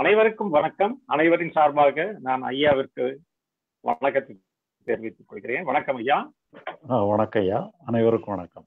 அனைவருக்கும் வணக்கம் அனைவரின் சார்பாக நான் ஐயாவிற்கு வணக்கத்தை தெரிவித்துக் கொள்கிறேன் வணக்கம் ஐயா ஆ, வணக்கம் ஐயா அனைவருக்கும் வணக்கம்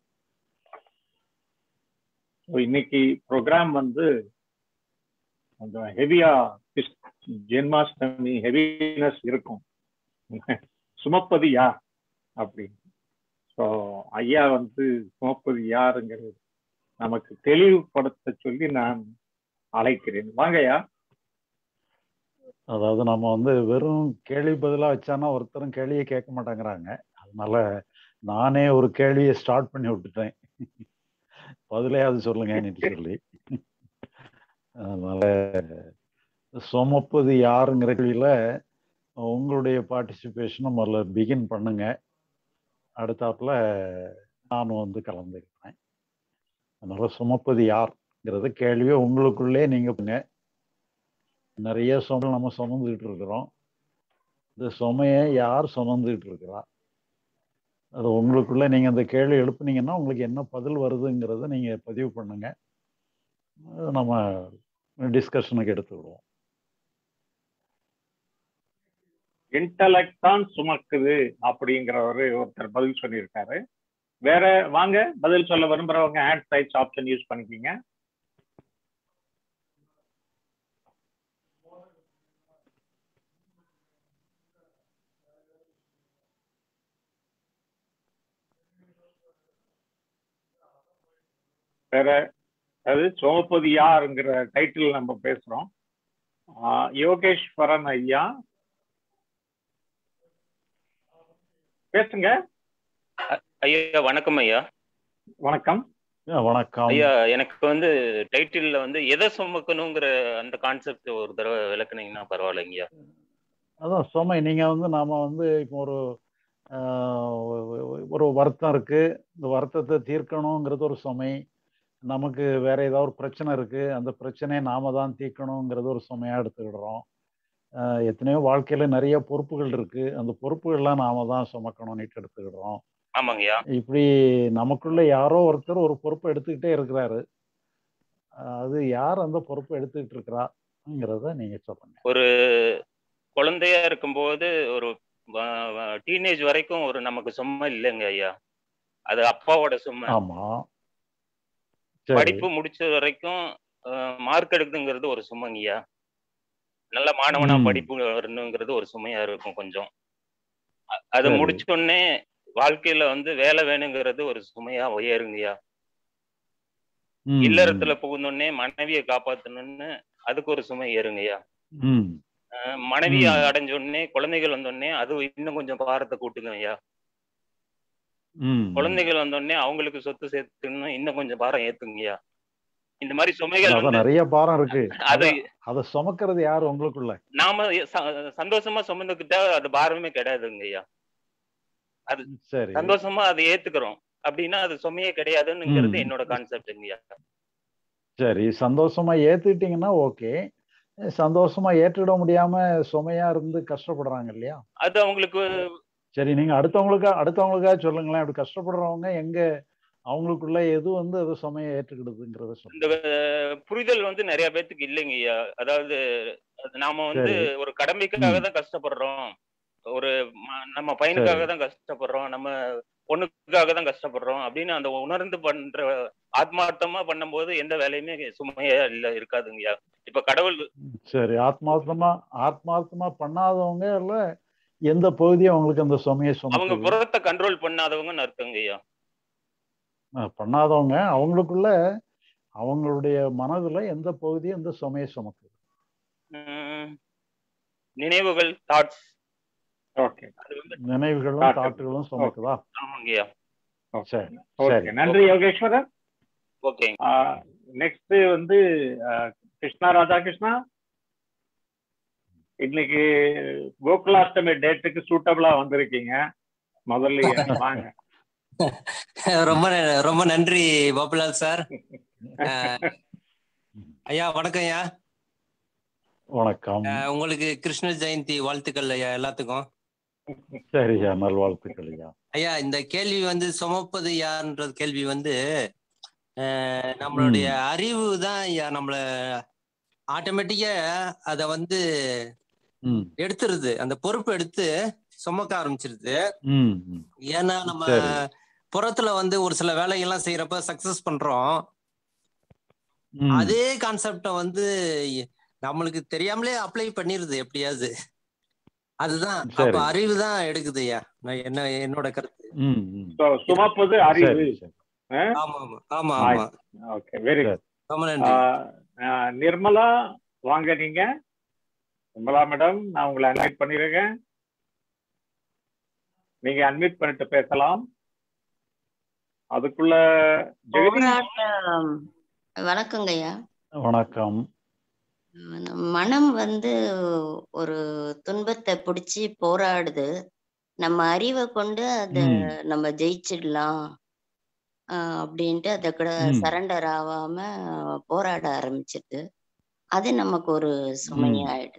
So, இன்னைக்கு ப்ரோக்ராம் வந்து கொஞ்சம் ஹெவியா ஜென்மாஷ்டமி ஹெவினஸ் இருக்கும் சுமப்பது யார் அப்படின்னு ஸோ ஐயா வந்து சுமப்பது யாருங்கிறது நமக்கு தெளிவுபடுத்த சொல்லி நான் அழைக்கிறேன் வாங்க ஐயா அதாவது நம்ம வந்து வெறும் கேள்வி பதிலா வச்சானா ஒருத்தரும் கேள்வியை கேட்க மாட்டேங்கிறாங்க அதனால நானே ஒரு கேள்வியை ஸ்டார்ட் பண்ணி விட்டுட்டேன் பதிலையாவது சொல்லுங்கன்னு சொல்லி அதனால சுமப்பது யாருங்கிற கேள்வியில உங்களுடைய பார்ட்டிசிபேஷனும் முதல்ல பிகின் பண்ணுங்க அடுத்தாப்புல நானும் வந்து கலந்துக்கிறேன் அதனால சுமப்பது யார்ங்கிறத கேள்வியை உங்களுக்குள்ளே நீங்க பண்ணுங்க நிறைய சுமை நம்ம சுமந்துக்கிட்டு இருக்கிறோம் இந்த சுமையை யார் சுமந்துக்கிட்டு இருக்கிறா அது உங்களுக்குள்ள நீங்க அந்த கேள்வி எழுப்புனீங்கன்னா உங்களுக்கு என்ன பதில் வருதுங்கிறத நீங்க பதிவு பண்ணுங்க அது நம்ம டிஸ்கஷனுக்கு எடுத்துக்கிடுவோம் இன்டலெக்ட் தான் சுமக்குது அப்படிங்கிறவரு ஒருத்தர் பதில் சொல்லியிருக்காரு வேற வாங்க பதில் சொல்ல விரும்புறவங்க ஆட் டைப்ஸ் ஆப்ஷன் யூஸ் பண்ணிக்கிங்க வேற அது சோமபதி யாருங்கிற டைட்டில் நம்ம பேசுறோம் ஆஹ் யோகேஸ்வரன் ஐயா பேசுங்க ஐயா வணக்கம் ஐயா வணக்கம் ஆ, வணக்கம் ஐயா எனக்கு வந்து டைட்டில்ல வந்து எதை சுமக்கணுங்கிற அந்த கான்செப்ட் ஒரு தடவை விளக்குனீங்கன்னா பரவாயில்லைங்கய்யா அதான் சுமை நீங்க வந்து நாம வந்து இப்போ ஒரு ஆஹ், ஒரு வருத்தம் இருக்கு இந்த வருத்தத்தை தீர்க்கணுங்கிறது ஒரு சுமை நமக்கு வேற ஏதாவது ஒரு பிரச்சனை இருக்கு அந்த பிரச்சனையை நாம தான் தீர்க்கணுங்கிறது ஒரு சுமையா எடுத்துக்கிடுறோம் ஆஹ், எத்தனையோ வாழ்க்கையில நிறைய பொறுப்புகள் இருக்கு அந்த பொறுப்புகள்லாம் நாம தான் சுமக்கணும்னு எடுத்துக்கிடுறோம் ஆமாங்கய்யா இப்படி நமக்குள்ள யாரோ ஒருத்தர் ஒரு பொறுப்பை எடுத்துக்கிட்டே இருக்கிறாரு ஆஹ், அது யார் அந்த பொறுப்பை எடுத்துக்கிட்டு இருக்கிறாங்கிறத நீங்க சொல்லுங்க ஒரு குழந்தையா இருக்கும்போது ஒரு டீனேஜ் வரைக்கும் ஒரு நமக்கு சும்மா இல்லைங்க ஐயா அது அப்பாவோட சும்மா ஆமா சரி படிப்பு முடிச்ச வரைக்கும் மார்க் எடுக்குதுங்கிறது ஒரு சுமைங்கய்யா நல்ல மாணவனா ம். படிப்பு வரணுங்கிறது ஒரு சுமையா இருக்கும் கொஞ்சம் அ- அது சரி. முடிச்ச உடனே வாழ்க்கையில வந்து வேலை வேணுங்கிறது ஒரு சுமையா உயருங்கய்யா ம், இல்லறத்துல புகுந்தோடனே மனைவியை காப்பாத்தணும்னு அதுக்கு ஒரு சுமை ஏறுங்கய்யா ம், அஹ் மனைவியை ம். அடைஞ்ச உடனே குழந்தைகள் வந்தோடனே அது இன்னும் கொஞ்சம் பாரத்தை கூட்டுங்க ஐயா ம். குழந்தைகள் வந்தோடனே அவங்களுக்கு சொத்து சேர்த்துன்னு இன்னும் கொஞ்சம் பாரம் ஏத்துங்கய்யா இந்த மாதிரி சுமைகள் அதான் வந்து நிறைய பாரம் இருக்கு அது அதை சுமக்கிறது யாரு உங்களுக்குள்ள நாம ச- சந்தோஷமா சுமந்துக்கிட்டா அது பாரமே கிடையாதுங்க ஐயா சரி சந்தோஷமா அதை ஏத்துக்கிறோம் அப்படின்னா அது சுமையே கிடையாதுங்கிறது ம். என்னோட கான்செப்ட்ங்கய்யா சரி சந்தோஷமா ஏத்துக்கிட்டீங்கன்னா ஓகே சந்தோஷமா ஏற்றுட முடியாம சுமையா இருந்து கஷ்டப்படுறாங்க இல்லையா அது அவங்களுக்கு சரி நீங்க அடுத்தவங்களுக்கா அடுத்தவங்களுக்காக சொல்லுங்களேன் அப்படி கஷ்டப்படுறவங்க எங்க அவங்களுக்குள்ள எது வந்து அது சுமையை ஏற்றுக்கிடுதுங்கிறத இந்த சொல்லுங்க அஹ், புரிதல் வந்து நிறைய பேத்துக்கு இல்லைங்க ஐயா அதாவது அது நாம வந்து சரி. ஒரு கடமைக்காக ம். தான் கஷ்டப்படுறோம் ஒரு ம- நம்ம பையனுக்காக தான் கஷ்டப்படுறோம் நம்ம பொண்ணுக்காக தான் கஷ்டப்படுறோம் அப்படின்னு அந்த உணர்ந்து பண்ற ஆத்மார்த்தமா பண்ணும்போது எந்த வேலையுமே சுமையா இல்ல இருக்காதுங்கய்யா இப்ப கடவுள் சரி ஆத்மார்த்தமா ஆத்மார்த்தமா பண்ணாதவங்க இல்ல எந்த பகுதி அவங்களுக்கு அந்த சுமையை அவங்க சுமக்குது புறத்தை கண்ட்ரோல் பண்ணாதவங்கன்னு அர்த்தங்க ஐயா அஹ் பண்ணாதவங்க அவங்களுக்குள்ள அவங்களுடைய மனதுல எந்த பகுதி எந்த சுமையை சுமக்குது உம், நினைவுகள் தாட்ஸ் ஓகே அது வந்து நினைவுகளும் Thought. தாட்டுகளும் சுமக்குதா ஆமாங்கய்யா சரி ஓகே சரி நன்றி யோகேஸ்வரன் ஓகே நெக்ஸ்ட் வந்து ஆஹ், கிருஷ்ணா ராதா கிருஷ்ணா இன்னைக்கு கோகுலாஷ்டமி டேட்டுக்கு சூட்டபிளா வந்திருக்கீங்க முதல்ல வாங்க ரொம்ப ந- ரொம்ப நன்றி பாபுலால் சார் அஹ், ஐயா வணக்கம் ஐயா வணக்கம் அஹ், உங்களுக்கு கிருஷ்ண ஜெயந்தி வாழ்த்துக்கள் ஐயா எல்லாத்துக்கும் சரியா நல்வாழ்த்துக்கள் ஐயா ஐயா இந்த கேள்வி வந்து சுமப்பது யாருன்றது கேள்வி வந்து அஹ், நம்மளுடைய அறிவு தான் ஐயா நம்மள ஆட்டோமேட்டிக்கா அத வந்து ம் எடுத்துருது அந்த பொறுப்பு எடுத்து சுமக்க ஆரம்பிச்சிருது ம் ம் ஏன்னா நம்ம சரி. புறத்துல வந்து ஒரு சில வேலைகள்லாம் செய்யறப்ப சக்சஸ் பண்றோம் ம். அதே கான்செப்ட வந்து நம்மளுக்கு தெரியாமலே அப்ளை பண்ணிருது எப்படியாவது அதுதான் சரி. அப்ப அறிவு தான் எடுக்குதுய்யா நான் என்ன என்னோட கருத்து ம் ம் So, சுமப்பது அறிவு சரி சரி ஆமா ஆமா ஆமா ஆமா ஓகே வெரி சரி. ரொம்ப நன்றி நிர்மலா வாங்க நீங்க நிர்மலா மேடம் நான் உங்களை அன்மியூட் பண்ணிருக்கேன் நீங்க அன்மியூட் பண்ணிட்டு பேசலாம் அதுக்குள்ள ஜெகதீஷ் போராட்டம் வணக்கங்க ஐயா வணக்கம் மனம் வந்து ஒரு துன்பத்தை பிடிச்சி போராடுது நம்ம அறிவை கொண்டு அத ம். நம்ம ஜெயிச்சிடலாம் ஆஹ் அப்படின்ட்டு அத கூட ம். சரண்டர் ஆகாம போராட ஆரம்பிச்சிட்டு அது நமக்கு ஒரு ம். சுமையாயிடுது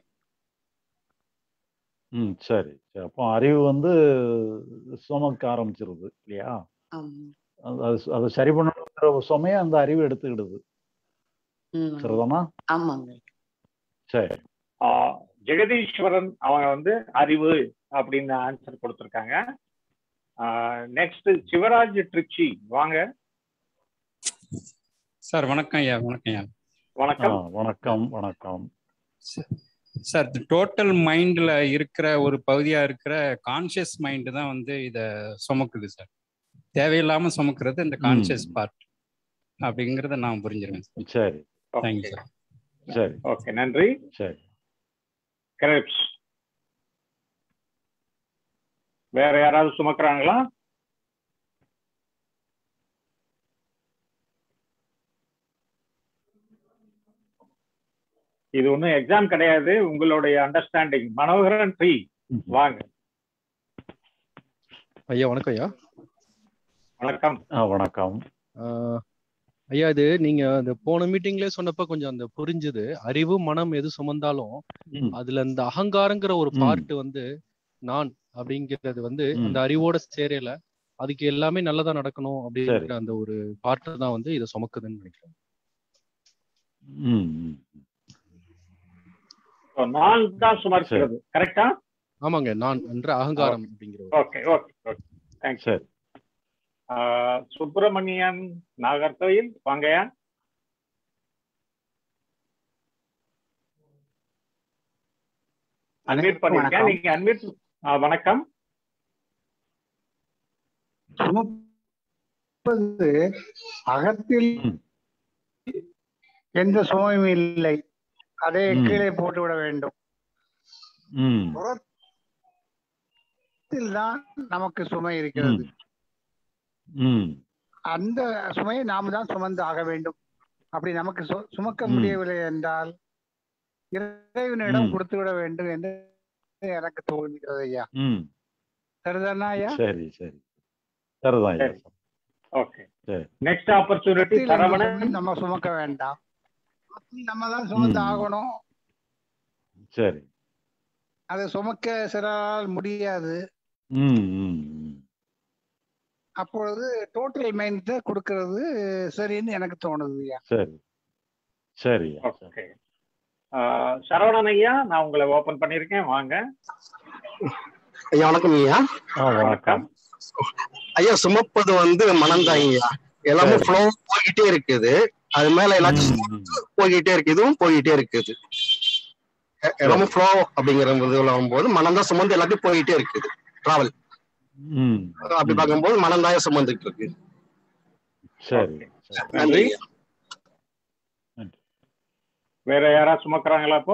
ம் சரி சரி அப்போ அறிவு வந்து சுமக்க ஆரம்பிச்சிருது இல்லையா ஆமா அது அது- அது சரி பண்ணணுங்கிற சுமையை அந்த அறிவு எடுத்துக்கிடுது ம். சரிதானா ஆமாங்க சரி ஆஹ் ஜெகதீஸ்வரன் அவங்க வந்து அறிவு அப்படின்னு ஆன்சர் கொடுத்துருக்காங்க நெக்ஸ்ட் சிவராஜ் ட்ரிச்சி வாங்க சார் வணக்கம் ஐயா வணக்கம் ஐயா ஆ வணக்கம் வணக்கம் வணக்கம் சார் டோட்டல் மைண்ட்ல இருக்கிற ஒரு பகுதியா இருக்கிற கான்சியஸ் மைண்ட் தான் வந்து இத சுமக்குது சார் தேவையில்லாம சுமக்கிறது இந்த கான்சியஸ் ம். பார்ட் அப்படிங்கறத நான் புரிஞ்சிருவேன் சார் சரி தேங்க்யூ சார் சரி ஓகே நன்றி சரி கிரெப்ஸ் வேற யாராவது சுமக்குறாங்களா இது ஒண்ணும் எக்ஸாம் கிடையாது உங்களுடைய அண்டர்ஸ்டாண்டிங் மனோகரன் ட்ரீ ம். வாங்க ஐயா வணக்கம் ஐயா வணக்கம் ஆ வணக்கம் ஆஹ் ஐயா இது நீங்க அந்த போன மீட்டிங்லயே சொன்னப்ப கொஞ்சம் அந்த புரிஞ்சுது அறிவு மனம் எது சுமந்தாலும் ம். அதுல இந்த அகங்காரங்கிற ஒரு ம். பார்ட் வந்து நான் அப்படிங்கிறது வந்து ம். அந்த அறிவோட சேரையில அதுக்கு எல்லாமே நல்லதா நடக்கணும் அப்படிங்கிற அந்த ஒரு பார்ட் தான் வந்து இதை சுமக்குதுன்னு நினைக்கிறேன் ம் ம் So, நான் தான் சுமர்க்கிறது கரெக்டா ஆமாங்க நான் என்ற அகங்காரம் அப்படிங்கிற ஒரு ஓகே ஓகே ஓகே தேங்க்ஸ் சரி சுப்பிரமணியன் நாகர்கோயில் வாங்கயா அன்மியூட் பண்ணிருக்கேன் நீங்க அன்மியூட் வணக்கம் சுமப்பது அகத்தில் ம். எந்த சுமையும் இல்லை அதை ம். கீழே போட்டு விட வேண்டும் ம் புறத்தில் தான் நமக்கு சுமை இருக்கிறது ம் அந்த சுமையை நாம தான் சுமந்து ஆக வேண்டும் அப்படி நமக்கு சு- சுமக்க ம். முடியவில்லை என்றால் இறைவனிடம் ம். கொடுத்து விட வேண்டும் என்று எனக்கு தோன்றுகிறது ஐயா ம் சரிதானா ஐயா சரி சரி சரிதான் ஐயா சரி. ஓகே சரி. நெக்ஸ்ட் ஆப்பர்ச்சுனிட்டி சரவணன் நம்ம சுமக்க வேண்டாம் நம்ம தான் சுமந்து ம். ஆகணும் சரி அதை சுமக்க சிலரால் முடியாது ம் ம் ம் அப்பொழுது டோட்டல் மைண்ட் கொடுக்கறது சரின்னு எனக்கு தோணுது ஐயா சரி சரி ஐயா, சரி. ஓகே சரவணன் ஐயா நான் உங்களை ஓபன் பண்ணிருக்கேன் வாங்க ஐயா வணக்கம் ஐயா ஆ வணக்கம் ஐயா சுமப்பது வந்து மனம்தான் ஐயா எல்லாமே சரி. ஃப்ளோ போய்கிட்டே இருக்குது அது மேல எல்லாத்தையும் ம், ம். போய்கிட்டே இருக்கு இதுவும் போய்கிட்டே இருக்குது எ- எல்லாமே ஃப்ளோ அப்படிங்கிற இதுல வரும்போது மனம் தான் சுமந்து எல்லாத்தையும் போய்கிட்டே இருக்குது டிராவல் ம் அப்படி ம். பார்க்கும்போது மனம் தான் சுமந்துட்டு இருக்கு சரி சரி நன்றி நன்றி ஐயா. வேற யாராவது சுமக்குறாங்களா அப்போ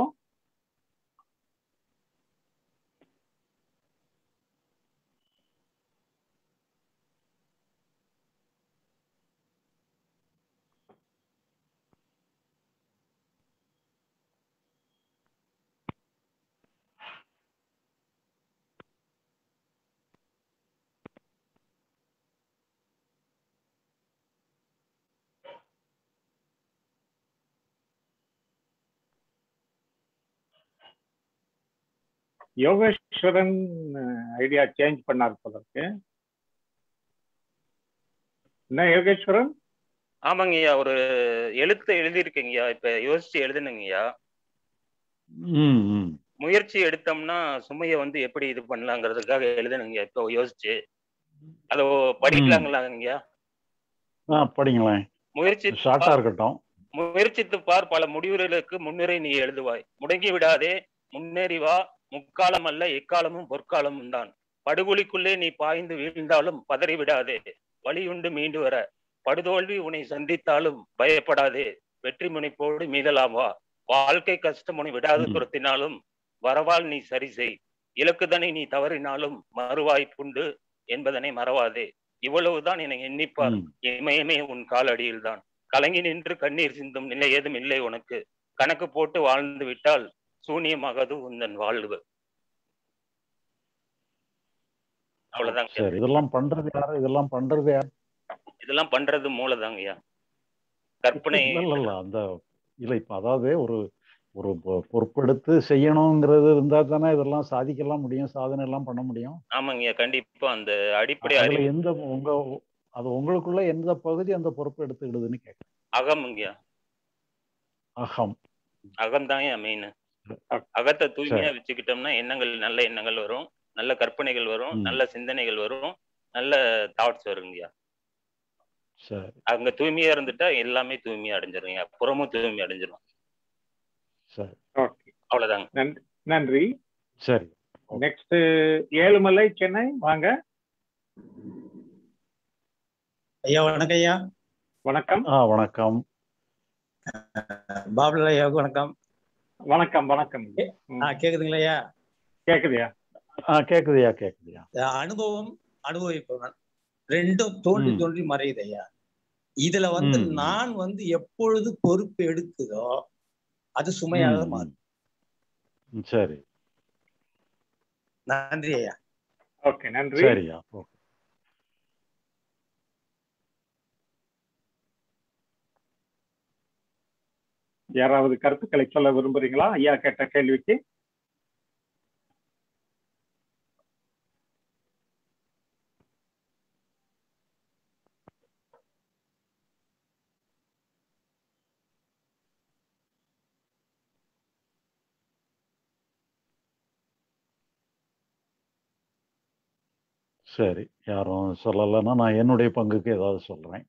யோகேஸ்வரன் ஐடியா சேஞ்ச் பண்ணார் போல இருக்கு என்ன யோகேஸ்வரன் ஆமாங்கய்யா ஒரு எழுத்து எழுதியிருக்கீங்கய்யா இப்ப யோசிச்சு எழுதுனுங்கய்யா ம் ம் முயற்சி எடுத்தோம்னா சுமையை வந்து எப்படி இது பண்ணலாங்கிறதுக்காக எழுதுனுங்க இப்போ யோசிச்சு அதை படிக்கலாங்களாங்கய்யா ஆ படிங்களேன் முயற்சி ஷார்ட்டா இருக்கட்டும் முயற்சித்து பார் பல முடிவுகளுக்கு முன்னுரை நீ எழுதுவாய் முடங்கி விடாதே முன்னேறி வா முக்காலம் அல்ல எக்காலமும் பொற்காலமும் தான் படுகொலிக்குள்ளே நீ பாய்ந்து வீழ்ந்தாலும் பதறி விடாதே வழியுண்டு மீண்டு வர படுதோல்வி உன்னை சந்தித்தாலும் பயப்படாதே வெற்றி முனைப்போடு மீதலாம் வா வாழ்க்கை கஷ்டம் உன்னை விடாது ம். துரத்தினாலும் வரவால் நீ சரி செய் இலக்குதனை நீ தவறினாலும் மறுவாய்ப்புண்டு என்பதனை மறவாதே இவ்வளவுதான் என எண்ணிப்பார் ம் இமயமே உன் காலடியில் தான் கலங்கி நின்று கண்ணீர் சிந்தும் நிலை ஏதும் இல்லை உனக்கு கணக்கு போட்டு வாழ்ந்து விட்டால் சூனியமாகது உந்தன் வாழ்வு அவ்வளவுதாங்க சரி இதெல்லாம் பண்றது யாரு இதெல்லாம் பண்றது யாரு இதெல்லாம் பண்றது மூலதாங்கய்யா கற்பனை இல்ல இல்ல இல்ல அந்த இல்ல இப்ப அதாவது ஒரு ஒரு பொ- பொறுப்பெடுத்து செய்யணுங்கிறது இருந்தா தானே இதெல்லாம் சாதிக்கலாம் முடியும் சாதனை எல்லாம் பண்ண முடியும் ஆமாங்கய்யா கண்டிப்பா அந்த அடிப்படை அதுல அறிவு எந்த உங்க அது உங்களுக்குள்ள எந்த பகுதி அந்த பொறுப்பு எடுத்துக்கிடுதுன்னு கேட்க அகம்ங்கய்யா அகம் அகம்தாங்க மெயின் அகத்தை தூய்மையா சரி. வச்சுக்கிட்டோம்னா எண்ணங்கள் நல்ல எண்ணங்கள் வரும் நல்ல கற்பனைகள் வரும் ம். நல்ல சிந்தனைகள் வரும் நல்ல தாட்ஸ் வருங்கய்யா சரி அங்க தூய்மையா இருந்துட்டா எல்லாமே தூய்மையா அடைஞ்சிருங்க புறமும் தூய்மை அடைஞ்சிரும் சரி ஓகே அவ்வளவுதாங்க நன்றி நன்றி சரி நெக்ஸ்ட் ஏழுமலை சென்னை வாங்க ஐயா வணக்கம் ஐயா வணக்கம் ஆ வணக்கம் பாபுல ஐயா வணக்கம் வணக்கம் வணக்கம் ஆ கேக்குதுங்களா ஐயா கேக்குதியா ஆ கேக்குதுயா கேக்குதுயா அஹ் அனுபவம் அனுபவிப்பவன் ரெண்டும் தோன்றி ம். தோன்றி மறையுது ஐயா இதுல வந்து ம். நான் வந்து எப்பொழுது பொறுப்பு எடுக்குதோ அது சுமையாக ம், மாறும் ம். சரி நன்றி ஐயா ஓகே நன்றி சரியா ஓகே யாராவது கருத்துக்களை சொல்ல விரும்புறீங்களா ஐயா கேட்ட கேள்விக்கு சரி யாரும் சொல்லலைன்னா நான் என்னுடைய பங்குக்கு ஏதாவது சொல்றேன்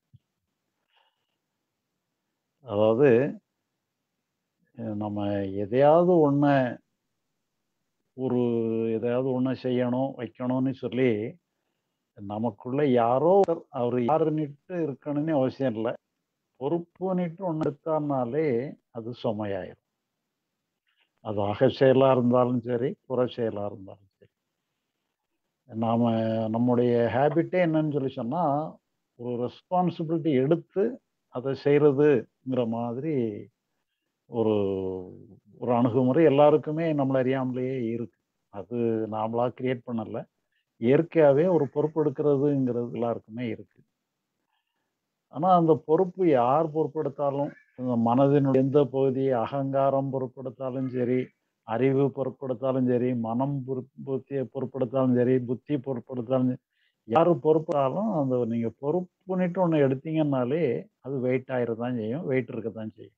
அதாவது அஹ் நம்ம எதையாவது ஒண்ண ஒரு எதையாவது ஒண்ணு செய்யணும் வைக்கணும்னு சொல்லி நமக்குள்ள யாரோ ஒருத்தர் அவர் யாருன்னுட்டு இருக்கணும்னு அவசியம் இல்லை பொறுப்புன்னுட்டு ஒன்று எடுத்தாருனாலே அது சுமையாயிரும் அது அக செயலா இருந்தாலும் சரி புற செயலா இருந்தாலும் சரி நாம நம்முடைய ஹேபிட்டே என்னன்னு சொல்லி சொன்னா ஒரு ரெஸ்பான்சிபிலிட்டி எடுத்து அதை செய்யறதுங்கிற மாதிரி ஒரு ஒரு அணுகுமுறை எல்லாருக்குமே நம்மள அறியாமலேயே இருக்கு அது நாமளா கிரியேட் பண்ணல இயற்கையாவே ஒரு பொறுப்பு எடுக்கிறதுங்கிறது எல்லாருக்குமே இருக்கு ஆனா அந்த பொறுப்பு யார் பொறுப்பெடுத்தாலும் இந்த மனதினுடைய எந்த பகுதி அகங்காரம் பொறுப்பெடுத்தாலும் சரி அறிவு பொறுப்பெடுத்தாலும் சரி மனம் புத்தியை பொறுப்பெடுத்தாலும் சரி புத்தி பொறுப்பெடுத்தாலும் சரி, யாரு பொறுப்பாலும் அந்த நீங்க பொறுப்புன்னுட்டு ஒண்ணு எடுத்தீங்கன்னாலே அது வெயிட் ஆயிரதான் செய்யும் வெயிட் இருக்கத்தான் செய்யும்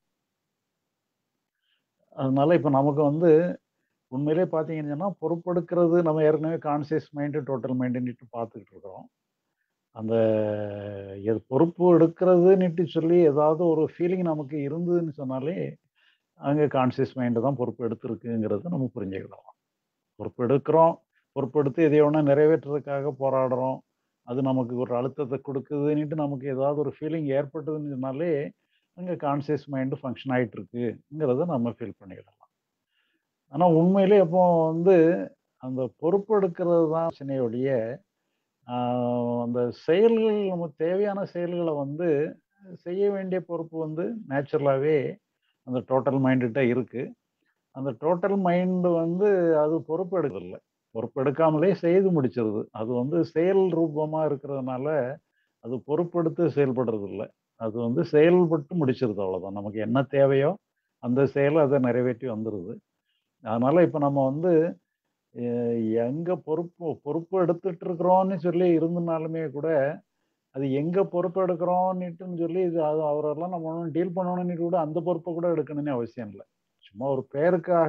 அதனால இப்ப நமக்கு வந்து உண்மையிலே பார்த்தீங்கன்னு சொன்னா பொறுப்பெடுக்கிறது நம்ம ஏற்கனவே கான்சியஸ் மைண்டு டோட்டல் மைண்டுன்னுட்டு பார்த்துக்கிட்டு இருக்கிறோம் அந்த எது பொறுப்பு எடுக்கிறதுன்னுட்டு சொல்லி ஏதாவது ஒரு ஃபீலிங் நமக்கு இருந்ததுன்னு சொன்னாலே அங்கே கான்சியஸ் மைண்டு தான் பொறுப்பு எடுத்திருக்குங்கிறத நம்ம புரிஞ்சுக்கலாம் பொறுப்பு எடுக்கிறோம் பொறுப்பெடுத்து எதையோ ஒன்று நிறைவேற்றுறதுக்காக போராடுறோம் அது நமக்கு ஒரு அழுத்தத்தை கொடுக்குதுன்னுட்டு நமக்கு ஏதாவது ஒரு ஃபீலிங் ஏற்பட்டதுன்னு சொன்னாலே அங்கே கான்சியஸ் மைண்டு ஃபங்க்ஷன் ஆகிட்டு இருக்குங்கிறத நம்ம ஃபீல் பண்ணிக்கலாம் ஆனால் உண்மையிலே அப்போ வந்து அந்த பொறுப்பு எடுக்கிறது தான் பிரச்சனையுடைய ஆஹ் அந்த செயல்கள் நம்ம தேவையான செயல்களை வந்து செய்ய வேண்டிய பொறுப்பு வந்து நேச்சுரலாகவே அந்த டோட்டல் மைண்டுகிட்ட இருக்கு அந்த டோட்டல் மைண்டு வந்து அது பொறுப்பு எடுக்கிறதில்ல பொறுப்பு எடுக்காமலே செய்து முடிச்சிருது அது வந்து செயல் ரூபமா இருக்கிறதுனால அது பொறுப்பெடுத்து செயல்படுறது இல்லை அது வந்து செயல்பட்டு முடிச்சிருது அவ்வளவுதான் நமக்கு என்ன தேவையோ அந்த செயலை அதை நிறைவேற்றி வந்துடுது அதனால இப்ப நம்ம வந்து அஹ் எங்க பொறுப்பு பொறுப்பு எடுத்துட்டு இருக்கிறோம்னு சொல்லி இருந்தனாலுமே கூட அது எங்க பொறுப்பு எடுக்கிறோம்னுட்டுன்னு சொல்லி இது அது அவரெல்லாம் நம்ம ஒன்றும் டீல் பண்ணணும்னு கூட அந்த பொறுப்பை கூட எடுக்கணும்னு அவசியம் இல்லை சும்மா ஒரு பேருக்காக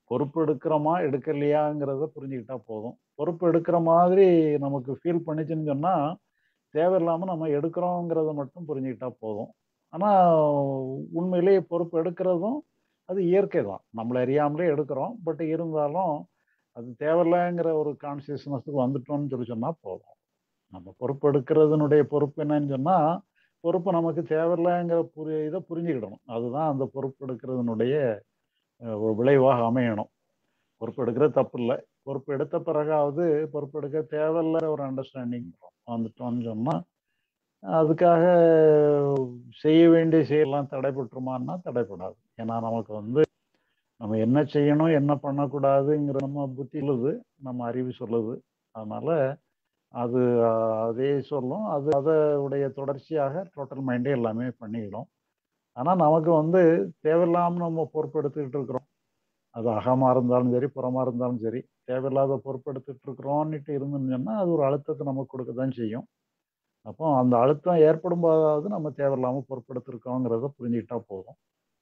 பொறுப்பு எடுக்கிறோமா எடுக்கலையாங்கிறத புரிஞ்சுக்கிட்டா போதும் பொறுப்பு எடுக்கிற மாதிரி நமக்கு ஃபீல் பண்ணிச்சுன்னு சொன்னா தேவையில்லாம நம்ம எடுக்கிறோங்கிறத மட்டும் புரிஞ்சுக்கிட்டா போதும் ஆனா உண்மையிலேயே பொறுப்பு எடுக்கிறதும் அது இயற்கை தான் நம்மளை அறியாமலே எடுக்கிறோம் பட் இருந்தாலும் அது தேவையில்லைங்கிற ஒரு கான்சியஸ்னஸுக்கு வந்துட்டோம்னு சொல்லி சொன்னா போதும் நம்ம பொறுப்பு எடுக்கிறதுனுடைய பொறுப்பு என்னன்னு சொன்னா பொறுப்பு நமக்கு தேவையில்லைங்கிற புரி இதை புரிஞ்சுக்கிடணும் அதுதான் அந்த பொறுப்பு எடுக்கிறதுனுடைய அஹ், ஒரு விளைவாக அமையணும் பொறுப்பு எடுக்கிறது தப்பு இல்லை பொறுப்பு எடுத்த பிறகாவது பொறுப்பு எடுக்க தேவையில்லை ஒரு அண்டர்ஸ்டாண்டிங் வந்துட்டோம்னு சொன்னா அதுக்காக செய்ய வேண்டிய செயலாம் தடைபட்டுருமான்னா தடைப்படாது ஏன்னா நமக்கு வந்து நம்ம என்ன செய்யணும் என்ன பண்ணக்கூடாதுங்கிற நம்ம புத்தி சொல்லுது நம்ம அறிவு சொல்லுது அதனால அது அஹ், அதே சொல்லும் அது அதோடைய தொடர்ச்சியாக டோட்டல் மைண்டே எல்லாமே பண்ணிக்கிடும் ஆனால் நமக்கு வந்து தேவையில்லாமல் நம்ம பொறுப்பு எடுத்துக்கிட்டு இருக்கிறோம் அது அகமாக இருந்தாலும் சரி புறமா இருந்தாலும் சரி தேவையில்லாத பொறுப்பு எடுத்துட்டு இருக்கிறோம்னுட்டு இருந்துன்னு சொன்னால் அது ஒரு அழுத்தத்தை நமக்கு கொடுக்க தான் செய்யும் அப்போ அந்த அழுத்தம் ஏற்படும் போதாவது நம்ம தேவையில்லாமல் பொறுப்பெடுத்திருக்கோங்கிறத புரிஞ்சுக்கிட்டா போதும்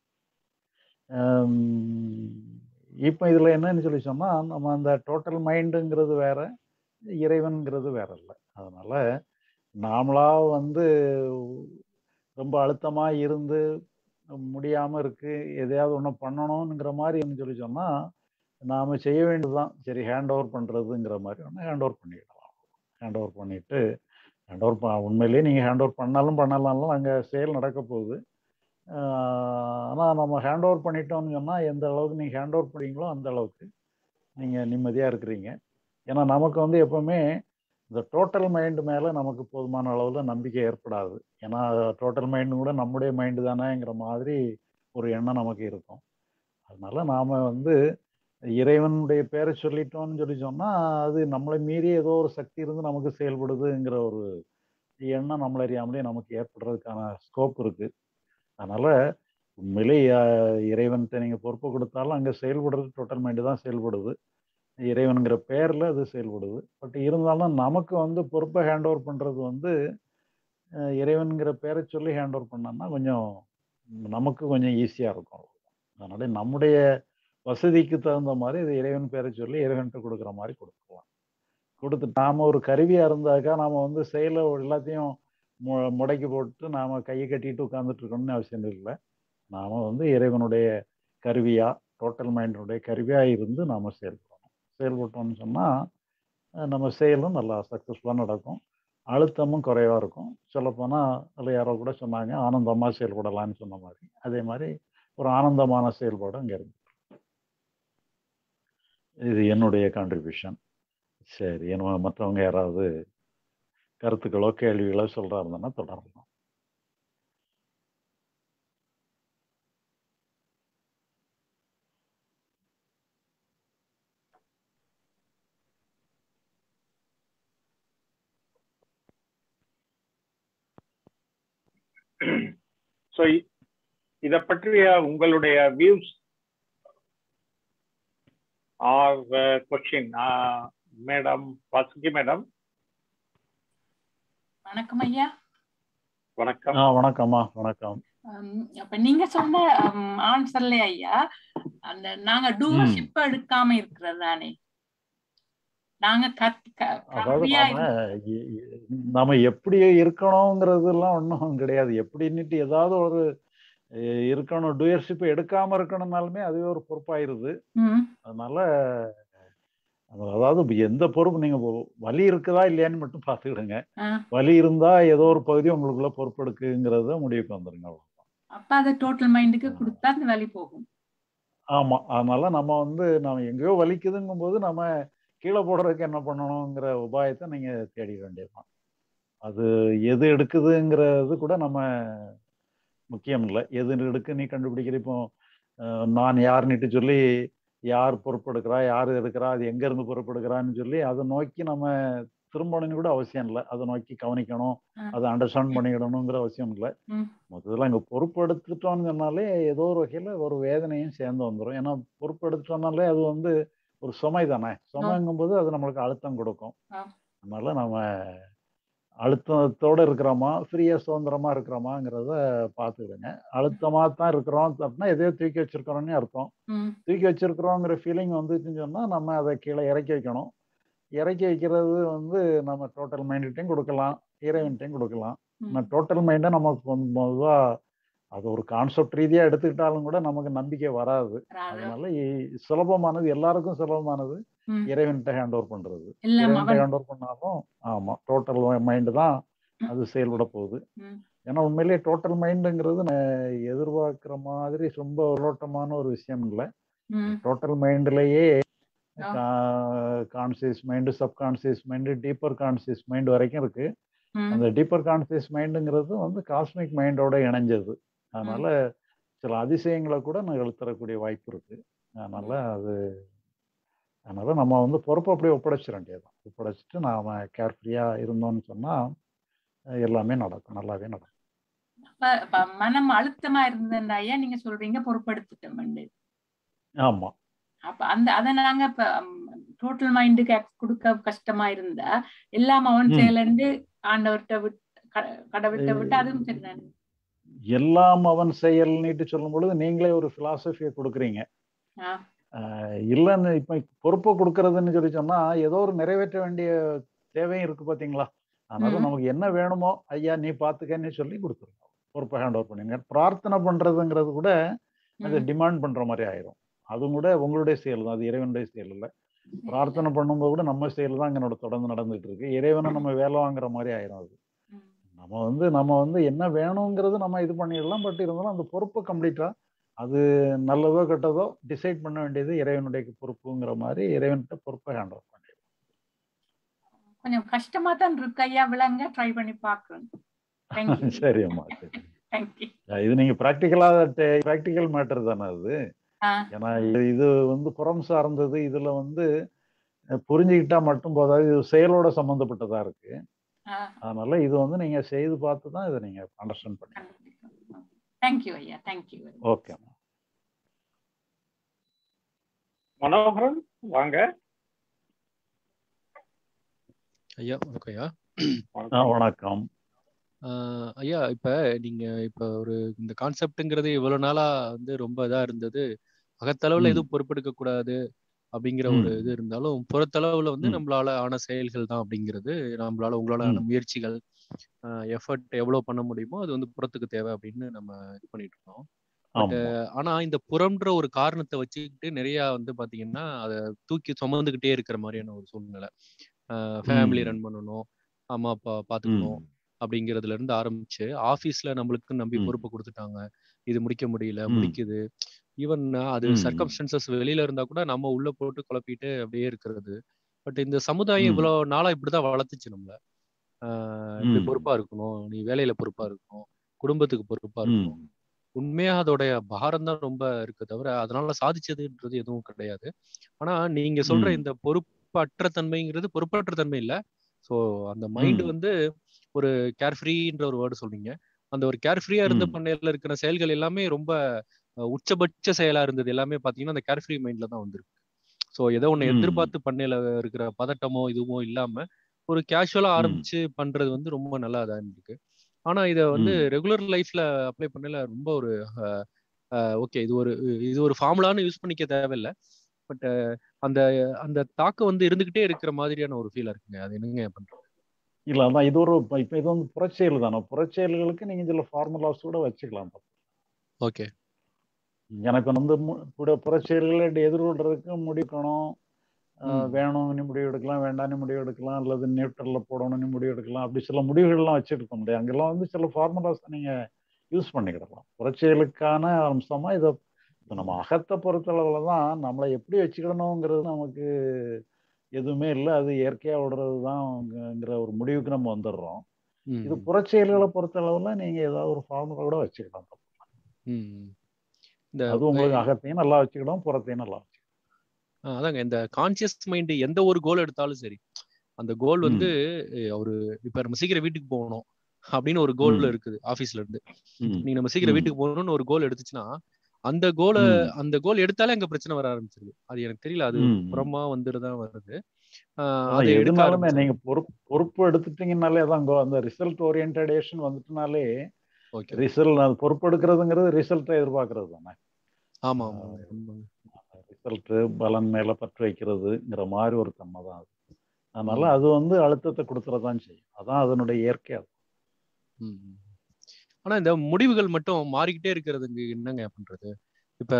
இப்போ இதில் என்னன்னு சொல்லி சொன்னால் நம்ம அந்த டோட்டல் மைண்டுங்கிறது வேற இறைவன்கிறது வேற இல்லை அதனால நாமளா வந்து ரொம்ப அழுத்தமாக இருந்து முடியாமல் இருக்கு எதையாவது ஒன்று பண்ணணுங்கிற மாதிரி என்ன சொல்லி சொன்னால் நாம் செய்ய வேண்டியதுதான் சரி ஹேண்ட் ஓவர் பண்ணுறதுங்கிற மாதிரி ஒன்று ஹேண்ட் ஓவர் பண்ணிடலாம் ஹேண்ட் ஓவர் பண்ணிட்டு ஹேண்ட் ஓவர் ப உண்மையிலேயே நீங்கள் ஹேண்ட் ஓவர் பண்ணாலும் பண்ணலாம்லாம் அங்கே செயல் நடக்க போகுது ஆனால் நம்ம ஹேண்ட் ஓவர் பண்ணிட்டோம்னு சொன்னால் எந்த அளவுக்கு நீங்கள் ஹேண்ட் ஓவர் பண்ணீங்களோ அந்த அளவுக்கு நீங்கள் நிம்மதியாக இருக்கிறீங்க ஏன்னா நமக்கு வந்து எப்பவுமே இந்த டோட்டல் மைண்டு மேலே நமக்கு போதுமான அளவில் நம்பிக்கை ஏற்படாது ஏன்னா டோட்டல் மைண்டு கூட நம்முடைய மைண்டு தானேங்கிற மாதிரி ஒரு எண்ணம் நமக்கு இருக்கும் அதனால நாம் வந்து இறைவனுடைய பேரை சொல்லிட்டோம்னு சொல்லி சொன்னால் அது நம்மளை மீறி ஏதோ ஒரு சக்தி இருந்து நமக்கு செயல்படுதுங்கிற ஒரு எண்ணம் நம்மளை அறியாமலே நமக்கு ஏற்படுறதுக்கான ஸ்கோப் இருக்கு அதனால உண்மையிலே அஹ், இறைவன்கிட்ட நீங்கள் பொறுப்பு கொடுத்தாலும் அங்கே செயல்படுறது டோட்டல் மைண்டு தான் செயல்படுது இறைவனுங்கிற பேரில் அது செயல்படுது பட் இருந்தாலும் நமக்கு வந்து பொறுப்பை ஹேண்ட் ஓவர் பண்ணுறது வந்து அஹ், இறைவனுங்கிற பேரை சொல்லி ஹேண்ட் ஓவர் பண்ணோம்னா கொஞ்சம் நமக்கு கொஞ்சம் ஈஸியாக இருக்கும் அதனால நம்முடைய வசதிக்கு தகுந்த மாதிரி இது இறைவன் பேரை சொல்லி இறைவன்கிட்ட கொடுக்குற மாதிரி கொடுக்கலாம் கொடுத்து நாம ஒரு கருவியா இருந்தாக்கா நாம வந்து செயலை எல்லாத்தையும் மு- முடக்கி போட்டு நாம கையை கட்டிட்டு உட்கார்ந்துட்டு இருக்கணும்னு அவசியம் இல்லை நாம வந்து இறைவனுடைய கருவியா டோட்டல் மைண்டினுடைய கருவியா இருந்து நாம செயல்படணும் செயல்பட்டோம்னு சொன்னா அஹ் நம்ம செயலும் நல்லா சக்ஸஸ்ஃபுல்லாக நடக்கும் அழுத்தமும் குறைவா இருக்கும் சொல்லப்போனால் அதில் யாரோ கூட சொன்னாங்க ஆனந்தமா செயல்படலாம்னு சொன்ன மாதிரி அதே மாதிரி ஒரு ஆனந்தமான செயல்பாடு அங்கே இருக்கு இது என்னுடைய கான்ட்ரிபியூஷன் சரி என்ன மற்றவங்க யாராவது கருத்துக்களோ கேள்விகளோ சொல்றா இருந்தோன்னா தொடரலாம் ஸோ இத பற்றிய உங்களுடைய views or question madam Vasuki madam வணக்கம் ஐயா வணக்கம் ஆ வணக்கம்மா வணக்கம் ஹம், அப்ப நீங்க சொன்ன ஆன்சர்ல ஐயா அந்த நாங்க டூவர்ஷிப் எடுக்காம இருக்கிறது தானே நாங்க கத் க- அதாவது கம்மியா நாம எ- எ- நாம எப்படி இருக்கணுங்கிறதுலாம் ஒன்றும் கிடையாது எப்படின்னுட்டு ஏதாவது ஒரு அஹ், இருக்கணும் டூயர்ஷிப் எடுக்காம இருக்கணும்னாலுமே அதுவே ஒரு பொறுப்பாயிருது ம், அதனால அது- அதாவது இப்ப எந்த பொறுப்பு நீங்க ஒ- வலி இருக்குதா இல்லையான்னு மட்டும் பார்த்துக்கிடுங்க ஆ. வலி இருந்தா ஏதோ ஒரு பகுதி உங்களுக்குள்ள பொறுப்பெடுக்குங்கிறத முடிவுக்கு வந்துருங்க அவ்வளவு. அப்ப அதை டோட்டல் மைண்டுக்கு கொடுத்தா அந்த வேலை போகும் ஆமா அதனால நம்ம வந்து நம்ம எங்கேயோ வலிக்குதுங்கும் போது நம்ம கீழே போடுறதுக்கு என்ன பண்ணணுங்கிற உபாயத்தை நீங்க தேடிட வேண்டியதுதான் அது எது எடுக்குதுங்கிறது கூட நம்ம முக்கியம் இல்லை எது எடுக்கு நீ கண்டுபிடிக்கிற இப்போ அஹ், நான் யாருன்னுட்டு சொல்லி யார் பொறுப்பெடுக்கிறா யார் எடுக்கிறா அது எங்க இருந்து பொறுப்பெடுக்கிறான்னு சொல்லி அதை நோக்கி நம்ம திரும்பணும்னு கூட அவசியம் இல்லை அதை நோக்கி கவனிக்கணும் ஆ. அதை அண்டர்ஸ்டாண்ட் பண்ணிக்கிடணுங்கிற அவசியம் இல்லை ம், மொத்தத்தில் அங்கே பொறுப்பு எடுத்துட்டோம்னு சொன்னாலே ஏதோ ஒரு வகையில் ஒரு வேதனையும் சேர்ந்து வந்துடும் ஏன்னா பொறுப்பு எடுத்துட்டோம்னாலே அது வந்து ஒரு சுமை தானே சுமைங்கும்போது அது நம்மளுக்கு அழுத்தம் கொடுக்கும் ஆ. அதனால நம்ம அழுத்தத்தோட இருக்கிறோமா ஃப்ரீயா சுதந்திரமா இருக்கிறோமாங்கிறத பார்த்துக்கிடுங்க அழுத்தமா தான் இருக்கிறோம் அப்படின்னா எதையோ தூக்கி வச்சிருக்கிறோம்னு அர்த்தம் ம் தூக்கி வச்சிருக்கிறோங்கிற ஃபீலிங் வந்துச்சுன்னு சொன்னா நம்ம அதை கீழே இறக்கி வைக்கணும் இறக்கி வைக்கிறது வந்து நம்ம டோட்டல் மைண்ட்கிட்டையும் கொடுக்கலாம் இறைவன்கிட்டையும் கொடுக்கலாம் ம் டோட்டல் மைண்டை நமக்கு பொதுவா அது ஒரு கான்செப்ட் ரீதியா எடுத்துக்கிட்டாலும் கூட நமக்கு நம்பிக்கை வராது வராது. அதனால இ- சுலபமானது எல்லாருக்கும் சுலபமானது ம். இறைவன்கிட்ட ஹேண்ட் ஓவர் பண்றது எல்லாம் இறைவன்கிட்ட அவன் ஹேண்ட் ஓவர் பண்ணாலும் ஆமா டோட்டல் மைண்டு தான் அது செயல்பட போகுது ம். ஏன்னா உண்மையிலேயே டோட்டல் மைண்டுங்கிறது எதிர்பார்க்கிற மாதிரி ரொம்ப உலோட்டமான ஒரு விஷயம் இல்லை ம் டோட்டல் மைண்ட்லயே ஆ. Conscious mind subconscious mind deeper conscious mind வரைக்கும் இருக்கு ம் அந்த டீப்பர் கான்சியஸ் மைண்டுங்கிறது வந்து காஸ்மிக் மைண்டோட இணைஞ்சது அதனால சில அதிசயங்களை கூட நிகழ்த்தரக்கூடிய வாய்ப்பு இருக்கு அதனால அது அதனால நம்ம வந்து பொறுப்பை அப்படியே ஒப்படைச்சிட வேண்டியதுதான் ஒப்படைச்சிட்டு நாம கேர்ஃப்ரீயா இருந்தோம்னு சொன்னா அஹ் எல்லாமே நடக்கும் நல்லாவே நடக்கும் அப்ப அப்ப மனம் அழுத்தமா இருந்தேன்டா ஐயா நீங்க சொல்றீங்க பொறுப்படுத்திட்டோம் ஆமா அப்ப அந்த அதை நாங்க இப்ப டோட்டல் மைண்டுக்கு கொடுக்க கஷ்டமா இருந்தா எல்லாம் அவன் ம். செயலண்டு ஆண்டவர்கிட்ட விட்டு க- கடவுள்கிட்ட விட்டு அதுவும் சரிதானே எல்லாம் அவன் செயல்னிட்டு சொல்லும் பொழுது நீங்களே ஒரு பிலாசபியை கொடுக்குறீங்க ஆ, ஆஹ் இல்லைன்னு இப்ப பொறுப்பை கொடுக்கறதுன்னு சொல்லி சொன்னா ஏதோ ஒரு நிறைவேற்ற வேண்டிய தேவையும் இருக்கு பாத்தீங்களா அதனால ம். நமக்கு என்ன வேணுமோ ஐயா நீ பாத்துக்கன்னு சொல்லி கொடுத்துருங்க பொறுப்பை ஹேண்ட் ஓவர் பண்ணுங்க பிரார்த்தனை பண்றதுங்கிறது கூட அது ம். டிமாண்ட் பண்ற மாதிரி ஆயிரும் அதுவும் கூட உங்களுடைய செயல் தான் அது இறைவனுடைய செயல் இல்லை பிரார்த்தனை பண்ணும்போது கூட நம்ம செயல் தான் அங்க தொடர்ந்து நடந்துட்டு இருக்கு இறைவனை நம்ம வேலை வாங்குற மாதிரி ஆயிரும் அது ம். நம்ம வந்து நம்ம வந்து என்ன வேணுங்கிறது நம்ம இது பண்ணிடலாம் பட் இருந்தாலும் அந்த பொறுப்பு கம்ப்ளீட்டா அது நல்லதோ கெட்டதோ டிசைட் பண்ண வேண்டியது இறைவனுடைய பொறுப்புங்கிற மாதிரி இறைவன்கிட்ட பொறுப்பை ஹேண்ட் ஓவர் பண்ணிடலாம் கொஞ்சம் கஷ்டமா தான் இருக்கு ஐயா விளங்க ட்ரை பண்ணி பாக்குறேன் தேங்க்யூ சரி அம்மா சரி தேங்க்யூ இது நீங்க ப்ராக்டிக்கலா ப்ராக்டிக்கல் மேட்டர் தானே அது ஆ ஏன்னா இது இது வந்து புறம் சார்ந்தது இதுல வந்து அஹ், புரிஞ்சுக்கிட்டா மட்டும் போதாது இது செயலோட சம்மந்தப்பட்டதா இருக்கு ஆ அதனால இது வந்து நீங்க செய்து பார்த்து தான் இதை நீங்க அண்டர்ஸ்டாண்ட் பண்ணி தேங்க்யூ ஐயா தேங்க்யூ ஓகே மனோகரன் வாங்க ஐயா வணக்கம் ஐயா ஆ, வணக்கம் ஆஹ் ஐயா இப்ப நீங்க இப்ப ஒரு இந்த கான்செப்ட்ங்கிறது இவ்வளவு நாளா வந்து ரொம்ப இதா இருந்தது அகத்தளவுல ம். எதுவும் பொறுப்பெடுக்க கூடாது அப்படிங்கிற ம். ஒரு இது இருந்தாலும் புறத்தளவுல வந்து ம். நம்மளால ஆன செயல்கள் தான் அப்படிங்கிறது நம்மளால உங்களால ஆன ம். முயற்சிகள் எஃபர்ட் எவ்வளவு பண்ண முடியுமோ அது வந்து புறத்துக்கு தேவை அப்படின்னு நம்ம இது பண்ணிட்டு இருக்கோம் பட் ஆமா ஆனா இந்த புறம்ன்ற ஒரு காரணத்தை வச்சுக்கிட்டு நிறைய வந்து பாத்தீங்கன்னா அதை தூக்கி சுமந்துகிட்டே இருக்கிற மாதிரியான ஒரு சூழ்நிலை ஃபேமிலி ம். ரன் பண்ணணும் அம்மா அப்பா பாத்துக்கணும் ம். அப்படிங்கிறதுல இருந்து ஆரம்பிச்சு ஆபீஸ்ல நம்மளுக்கு நம்பி ம். பொறுப்பு கொடுத்துட்டாங்க இது முடிக்க முடியல ம். முடிக்குது ஈவன் அது ம். சர்க்கம்ஸ்டன்சஸ் வெளியில இருந்தா கூட நம்ம உள்ள போட்டு குழப்பிட்டு அப்படியே இருக்கிறது பட் இந்த சமுதாயம் ம். இவ்வளவு நாளா இப்படிதான் வளர்த்துச்சு நம்மள ஆஹ் இப்படி ம். பொறுப்பா இருக்கணும் நீ வேலையில பொறுப்பா இருக்கணும் குடும்பத்துக்கு பொறுப்பா இருக்கணும் ம். உண்மையா அதோடைய பாரம் தான் ரொம்ப இருக்கு தவிர அதனால சாதிச்சதுன்றது எதுவும் கிடையாது ஆனா நீங்க சொல்ற ம். இந்த பொறுப்பற்ற தன்மைங்கிறது பொறுப்பற்ற தன்மை இல்ல சோ அந்த மைண்ட் ம். வந்து ஒரு கேர்ஃப்ரீன்ற ஒரு வேர்டு சொல்றீங்க அந்த ஒரு கேர்ஃப்ரீயா இருந்த ம். பண்ணையில இருக்கிற செயல்கள் எல்லாமே ரொம்ப அஹ், உச்சபட்ச செயலா இருந்தது எல்லாமே பாத்தீங்கன்னா அந்த கேர்ஃப்ரீ மைண்ட்ல தான் வந்திருக்கு சோ ஏதோ ஒண்ணு ம். எதிர்பார்த்து பண்ணையில இருக்கிற பதட்டமோ இதுவோ இல்லாம ஒரு கேஷுவலா ம். ஆரம்பிச்சு பண்றது வந்து ரொம்ப நல்லா தான் இருக்கு ஆனா இத வந்து ம். ரெகுலர் லைஃப்ல அப்ளை பண்ணல ரொம்ப ஒரு ஓகே இது ஒரு இது ஒரு ஃபார்முலான்னு யூஸ் பண்ணிக்க தேவையில்ல பட் அந்த அந்த தாக்கம் வந்து இருந்துகிட்டே இருக்கிற மாதிரியான ஒரு ஃபீலா இருக்குங்க அது என்னங்க பண்றது இல்ல அதான் இது ஒரு இப்ப இது வந்து புறச்செயல் தானே புறச்செயல்களுக்கு நீங்க சில ஃபார்முலாஸ் கூட வச்சுக்கலாம் ஓகே எனக்கு வந்து மு- புற- புறச்செயல்களை எதிர்கொள்றதுக்கு முடிக்கணும் ம். வேணும்னு முடிவு எடுக்கலாம் வேண்டாம்னு முடிவு எடுக்கலாம் அல்லது நியூட்ரல்ல போடணும்னு முடிவு எடுக்கலாம் அப்படி சில முடிவுகள்லாம் வச்சிருக்க முடியாது அங்கெல்லாம் வந்து சில ஃபார்முலாஸ் நீங்க யூஸ் பண்ணிக்கிடலாம் புறச்செயலுக்கான அம்சமா இதை இப்ப நம்ம அகத்தை பொறுத்தளவுல தான் நம்மளை எப்படி வச்சுக்கிடணுங்கிறது நமக்கு எதுவுமே இல்லை அது இயற்கையா விடுறது தான்ங்கிற ஒரு முடிவுக்கு நம்ம வந்துடுறோம் இது ம் புறச்செயல்களை பொறுத்தளவுல நீங்க ஏதாவது ஒரு ஃபார்முலா கூட வச்சுக்கலாம் ம் இந்த அது உங்களுக்கு அகத்தையும் நல்லா வச்சுக்கிடும் புறத்தையும் நல்லா வச்சுக்கிடும் ஆ, அதாங்க இந்த கான்சியஸ் மைண்ட் எந்த ஒரு கோல் எடுத்தாலும் சரி அந்த கோல் வந்து அஹ், ஒரு இப்ப நம்ம சீக்கிரம் வீட்டுக்கு போகணும் அப்படின்னு ஒரு கோல் ம். இருக்குது ஆபீஸ்ல இருந்து ம். நீங்க நம்ம சீக்கிரம் ம். வீட்டுக்கு போகணும்னு ஒரு கோல் எடுத்துச்சுன்னா அந்த கோலை ம். அந்த கோல் எடுத்தாலே அங்க பிரச்சனை வர ஆரம்பிச்சிருது அது எனக்கு தெரியல அது ம். புறமா வந்துட்டு தான் வருது ஆஹ் அதான் அதை எடுக்க எதுனாலுமே ஆரம்பிச்சேன் நீங்க பொறுப்பு பொறுப்பு எடுத்துட்டீங்கனாலே தான் go- அந்த ரிசல்ட் ஓரியன்டேஷன் வந்துட்டுனாலே ஓகே ரிசல்ட் அது பொறுப்பு எடுக்கிறதுங்கிறது ரிசல்ட்டை எதிர்பார்க்கறது தானே ஆமா ஆமா ஆமாங்க. ரிசல்ட் பலன் மேல பற்று வைக்கிறதுங்கிற மாதிரி ஒரு தன்மை தான் அது அதனால ம். அது வந்து அழுத்தத்தை கொடுத்துறதான் செய்யும் அதான் அதனுடைய இயற்கை அது ம், ம். ஆனா இந்த முடிவுகள் மட்டும் மாறிக்கிட்டே இருக்கிறதுக்கு என்னங்க பண்றது இப்ப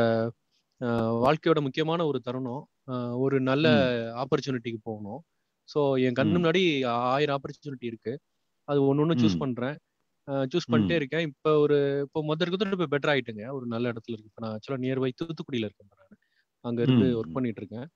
ஆஹ் வாழ்க்கையோட முக்கியமான ஒரு தருணம் ஆஹ் ஒரு நல்ல ம். ஆப்பர்ச்சுனிட்டிக்கு போகணும் ஸோ என் கண்ணு ம். முன்னாடி ஆயிரம் ஆப்பர்ச்சுனிட்டி இருக்கு அது ஒன்று ஒன்று சூஸ் ம். பண்றேன் சூஸ் பண்ணிட்டே ம். இருக்கேன் இப்போ ஒரு இப்போ முதல் இருக்கிறது இப்போ பெட்டர் ஆயிட்டுங்க ஒரு நல்ல இடத்துல இருக்கு இப்போ நான் ஆக்சுவலாக நியர்பை தூத்துக்குடியில இருக்கேன் நான் அங்க இருந்து ம். ஒர்க் பண்ணிட்டு இருக்கேன்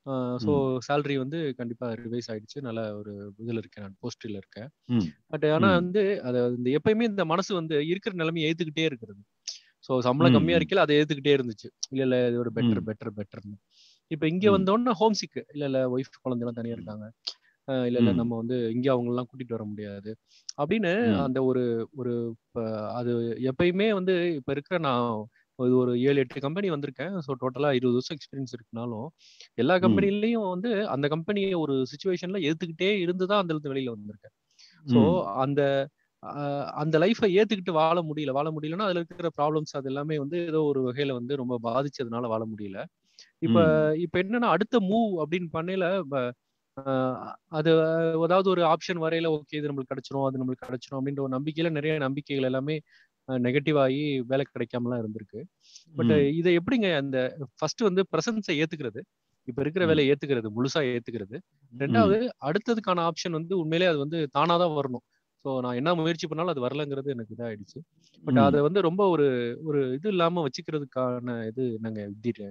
ஸோ ம். சேலரி வந்து கண்டிப்பா ரிவைஸ் ஆயிடுச்சு நல்ல ஒரு இதுல இருக்கேன் நான் போஸ்டில் இருக்கேன் ம். பட் ஆனா ம். வந்து அது இந்த எப்பயுமே இந்த மனசு வந்து இருக்கிற நிலைமையை ஏத்துக்கிட்டே இருக்கிறது ஸோ சம்பளம் ம். கம்மியா ம். இருக்கையில அதை ஏத்துக்கிட்டே இருந்துச்சு இல்ல இல்ல இது ஒரு பெட்டர் ம். பெட்டர் பெட்டர்னு இப்ப இங்க ம். வந்தோடனே ஹோம் சிக் இல்ல இல்ல ஒய்ஃப் குழந்தைலாம் தனியா இருக்காங்க அஹ் இல்ல இல்ல ம். நம்ம வந்து இங்க அவங்க எல்லாம் கூட்டிட்டு வர முடியாது அப்படின்னு ம். அந்த ஒரு ஒரு இப்ப அது எப்பயுமே வந்து இப்ப இருக்கிற நான் இது ஒரு ஏழு எட்டு கம்பெனி வந்திருக்கேன் ஸோ டோட்டலா இருபது வருஷம் எக்ஸ்பீரியன்ஸ் இருக்குனாலும் எல்லா ம். கம்பெனிலையும் வந்து அந்த கம்பெனியை ஒரு சுச்சுவேஷன்ல ஏத்துக்கிட்டே இருந்துதான் அந்த இடத்து வெளியில வந்திருக்கேன் ஸோ ம். அந்த ஆஹ் அந்த லைஃப்பை ஏத்துக்கிட்டு வாழ முடியல வாழ முடியலன்னா அதுல இருக்கிற ப்ராப்ளம்ஸ் அது எல்லாமே வந்து ஏதோ ஒரு வகையில வந்து ரொம்ப பாதிச்சதுனால வாழ முடியல இப்ப ம். இப்ப என்னன்னா அடுத்த மூவ் அப்படின்னு பண்ணையில ப- ஆஹ் அது ஏதாவது ஒரு ஆப்ஷன் வரையில ஓகே இது நம்மளுக்கு கிடைச்சிரும் அது நம்மளுக்கு கிடைச்சிரும் அப்படின்ற ஒரு நம்பிக்கையில நிறைய நம்பிக்கைகள் எல்லாமே நெகட்டிவ் ஆகி வேலை கிடைக்காமலாம் இருந்திருக்கு பட் ம். இதை எப்படிங்க அந்த ஃபர்ஸ்ட் வந்து பிரசன்ஸை ஏத்துக்கிறது இப்ப இருக்கிற ம். வேலையை ஏத்துக்கிறது முழுசா ஏத்துக்கிறது ம். ரெண்டாவது அடுத்ததுக்கான ஆப்ஷன் வந்து உண்மையிலே அது வந்து தானாதான் வரணும் ஸோ நான் என்ன முயற்சி பண்ணாலும் அது வரலங்கிறது எனக்கு இதாயிடுச்சு பட் ம். அதை வந்து ரொம்ப ஒரு ஒரு இது இல்லாம வச்சுக்கிறதுக்கான இது நாங்க வித்திட்டு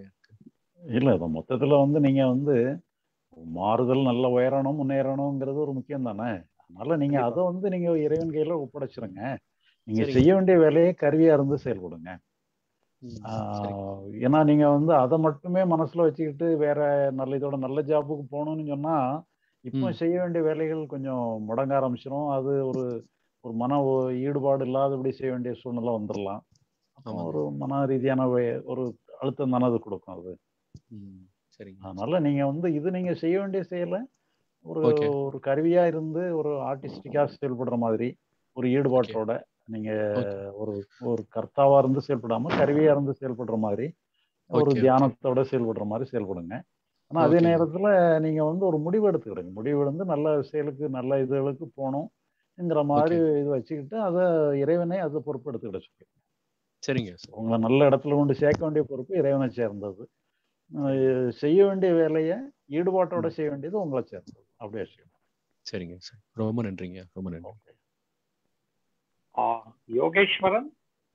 இல்ல இப்ப மொத்தத்துல வந்து நீங்க வந்து மாறுதல் நல்ல உயரணும் முன்னேறணுங்கிறது ஒரு முக்கியம் தானே அதனால நீங்க கண்டிப்பா அதை வந்து நீங்க இறைவன் கையில ஒப்படைச்சிருங்க நீங்க சரிங்க செய்ய வேண்டிய வேலையை கருவியா இருந்து செயல்படுங்க ம் சரிங்க ஆஹ் ஏன்னா நீங்க வந்து அதை மட்டுமே மனசுல வச்சுக்கிட்டு வேற நல்ல இதோட நல்ல ஜாபுக்கு போகணும்னு சொன்னா இப்போ ம் செய்ய வேண்டிய வேலைகள் கொஞ்சம் முடங்க ஆரம்பிச்சிடும் அது ஒரு ஒரு மன ஒ- ஈடுபாடு இல்லாதபடி செய்ய வேண்டிய சூழ்நிலை வந்துடலாம் அப்போ ஆமாங்க ஒரு மன ரீதியான வே- ஒரு அழுத்தம் தானே அது கொடுக்கும் அது ம் சரிங்க அதனால நீங்க வந்து இது நீங்க செய்ய வேண்டிய செயலை ஒரு ஓகே ஒரு கருவியா இருந்து ஒரு ஆர்டிஸ்டிக்கா செயல்படுற மாதிரி ஒரு ஓகே ஈடுபாட்டோட நீங்க ஓகே ஒரு ஒரு கர்த்தாவா இருந்து செயல்படாம கருவியா இருந்து செயல்படுற மாதிரி ஒரு ஓகே ஓகே தியானத்தோட செயல்படுற மாதிரி செயல்படுங்க ஆனா அதே ஓகேங்க நேரத்துல நீங்க வந்து ஒரு முடிவு எடுத்துக்கிடுங்க முடிவு எடுத்து நல்ல செயலுக்கு நல்ல இதுகளுக்கு போகணுங்கிற மாதிரி ஓகே இது வச்சுக்கிட்டு அதை இறைவனே அதை பொறுப்பு எடுத்துக்கிட சொல்லி சரிங்க சரி உங்களை நல்ல இடத்துல கொண்டு சேர்க்க வேண்டிய பொறுப்பு இறைவனை சேர்ந்தது சரிங்க அஹ் செய்ய வேண்டிய வேலையை ஈடுபாட்டோட ம் செய்ய வேண்டியது உங்களை சேர்ந்தது அப்படியே செய்யணும் சரிங்க சரி ரொம்ப நன்றிங்க ரொம்ப நன்றி ஓகே ஆஹ் யோகேஸ்வரன்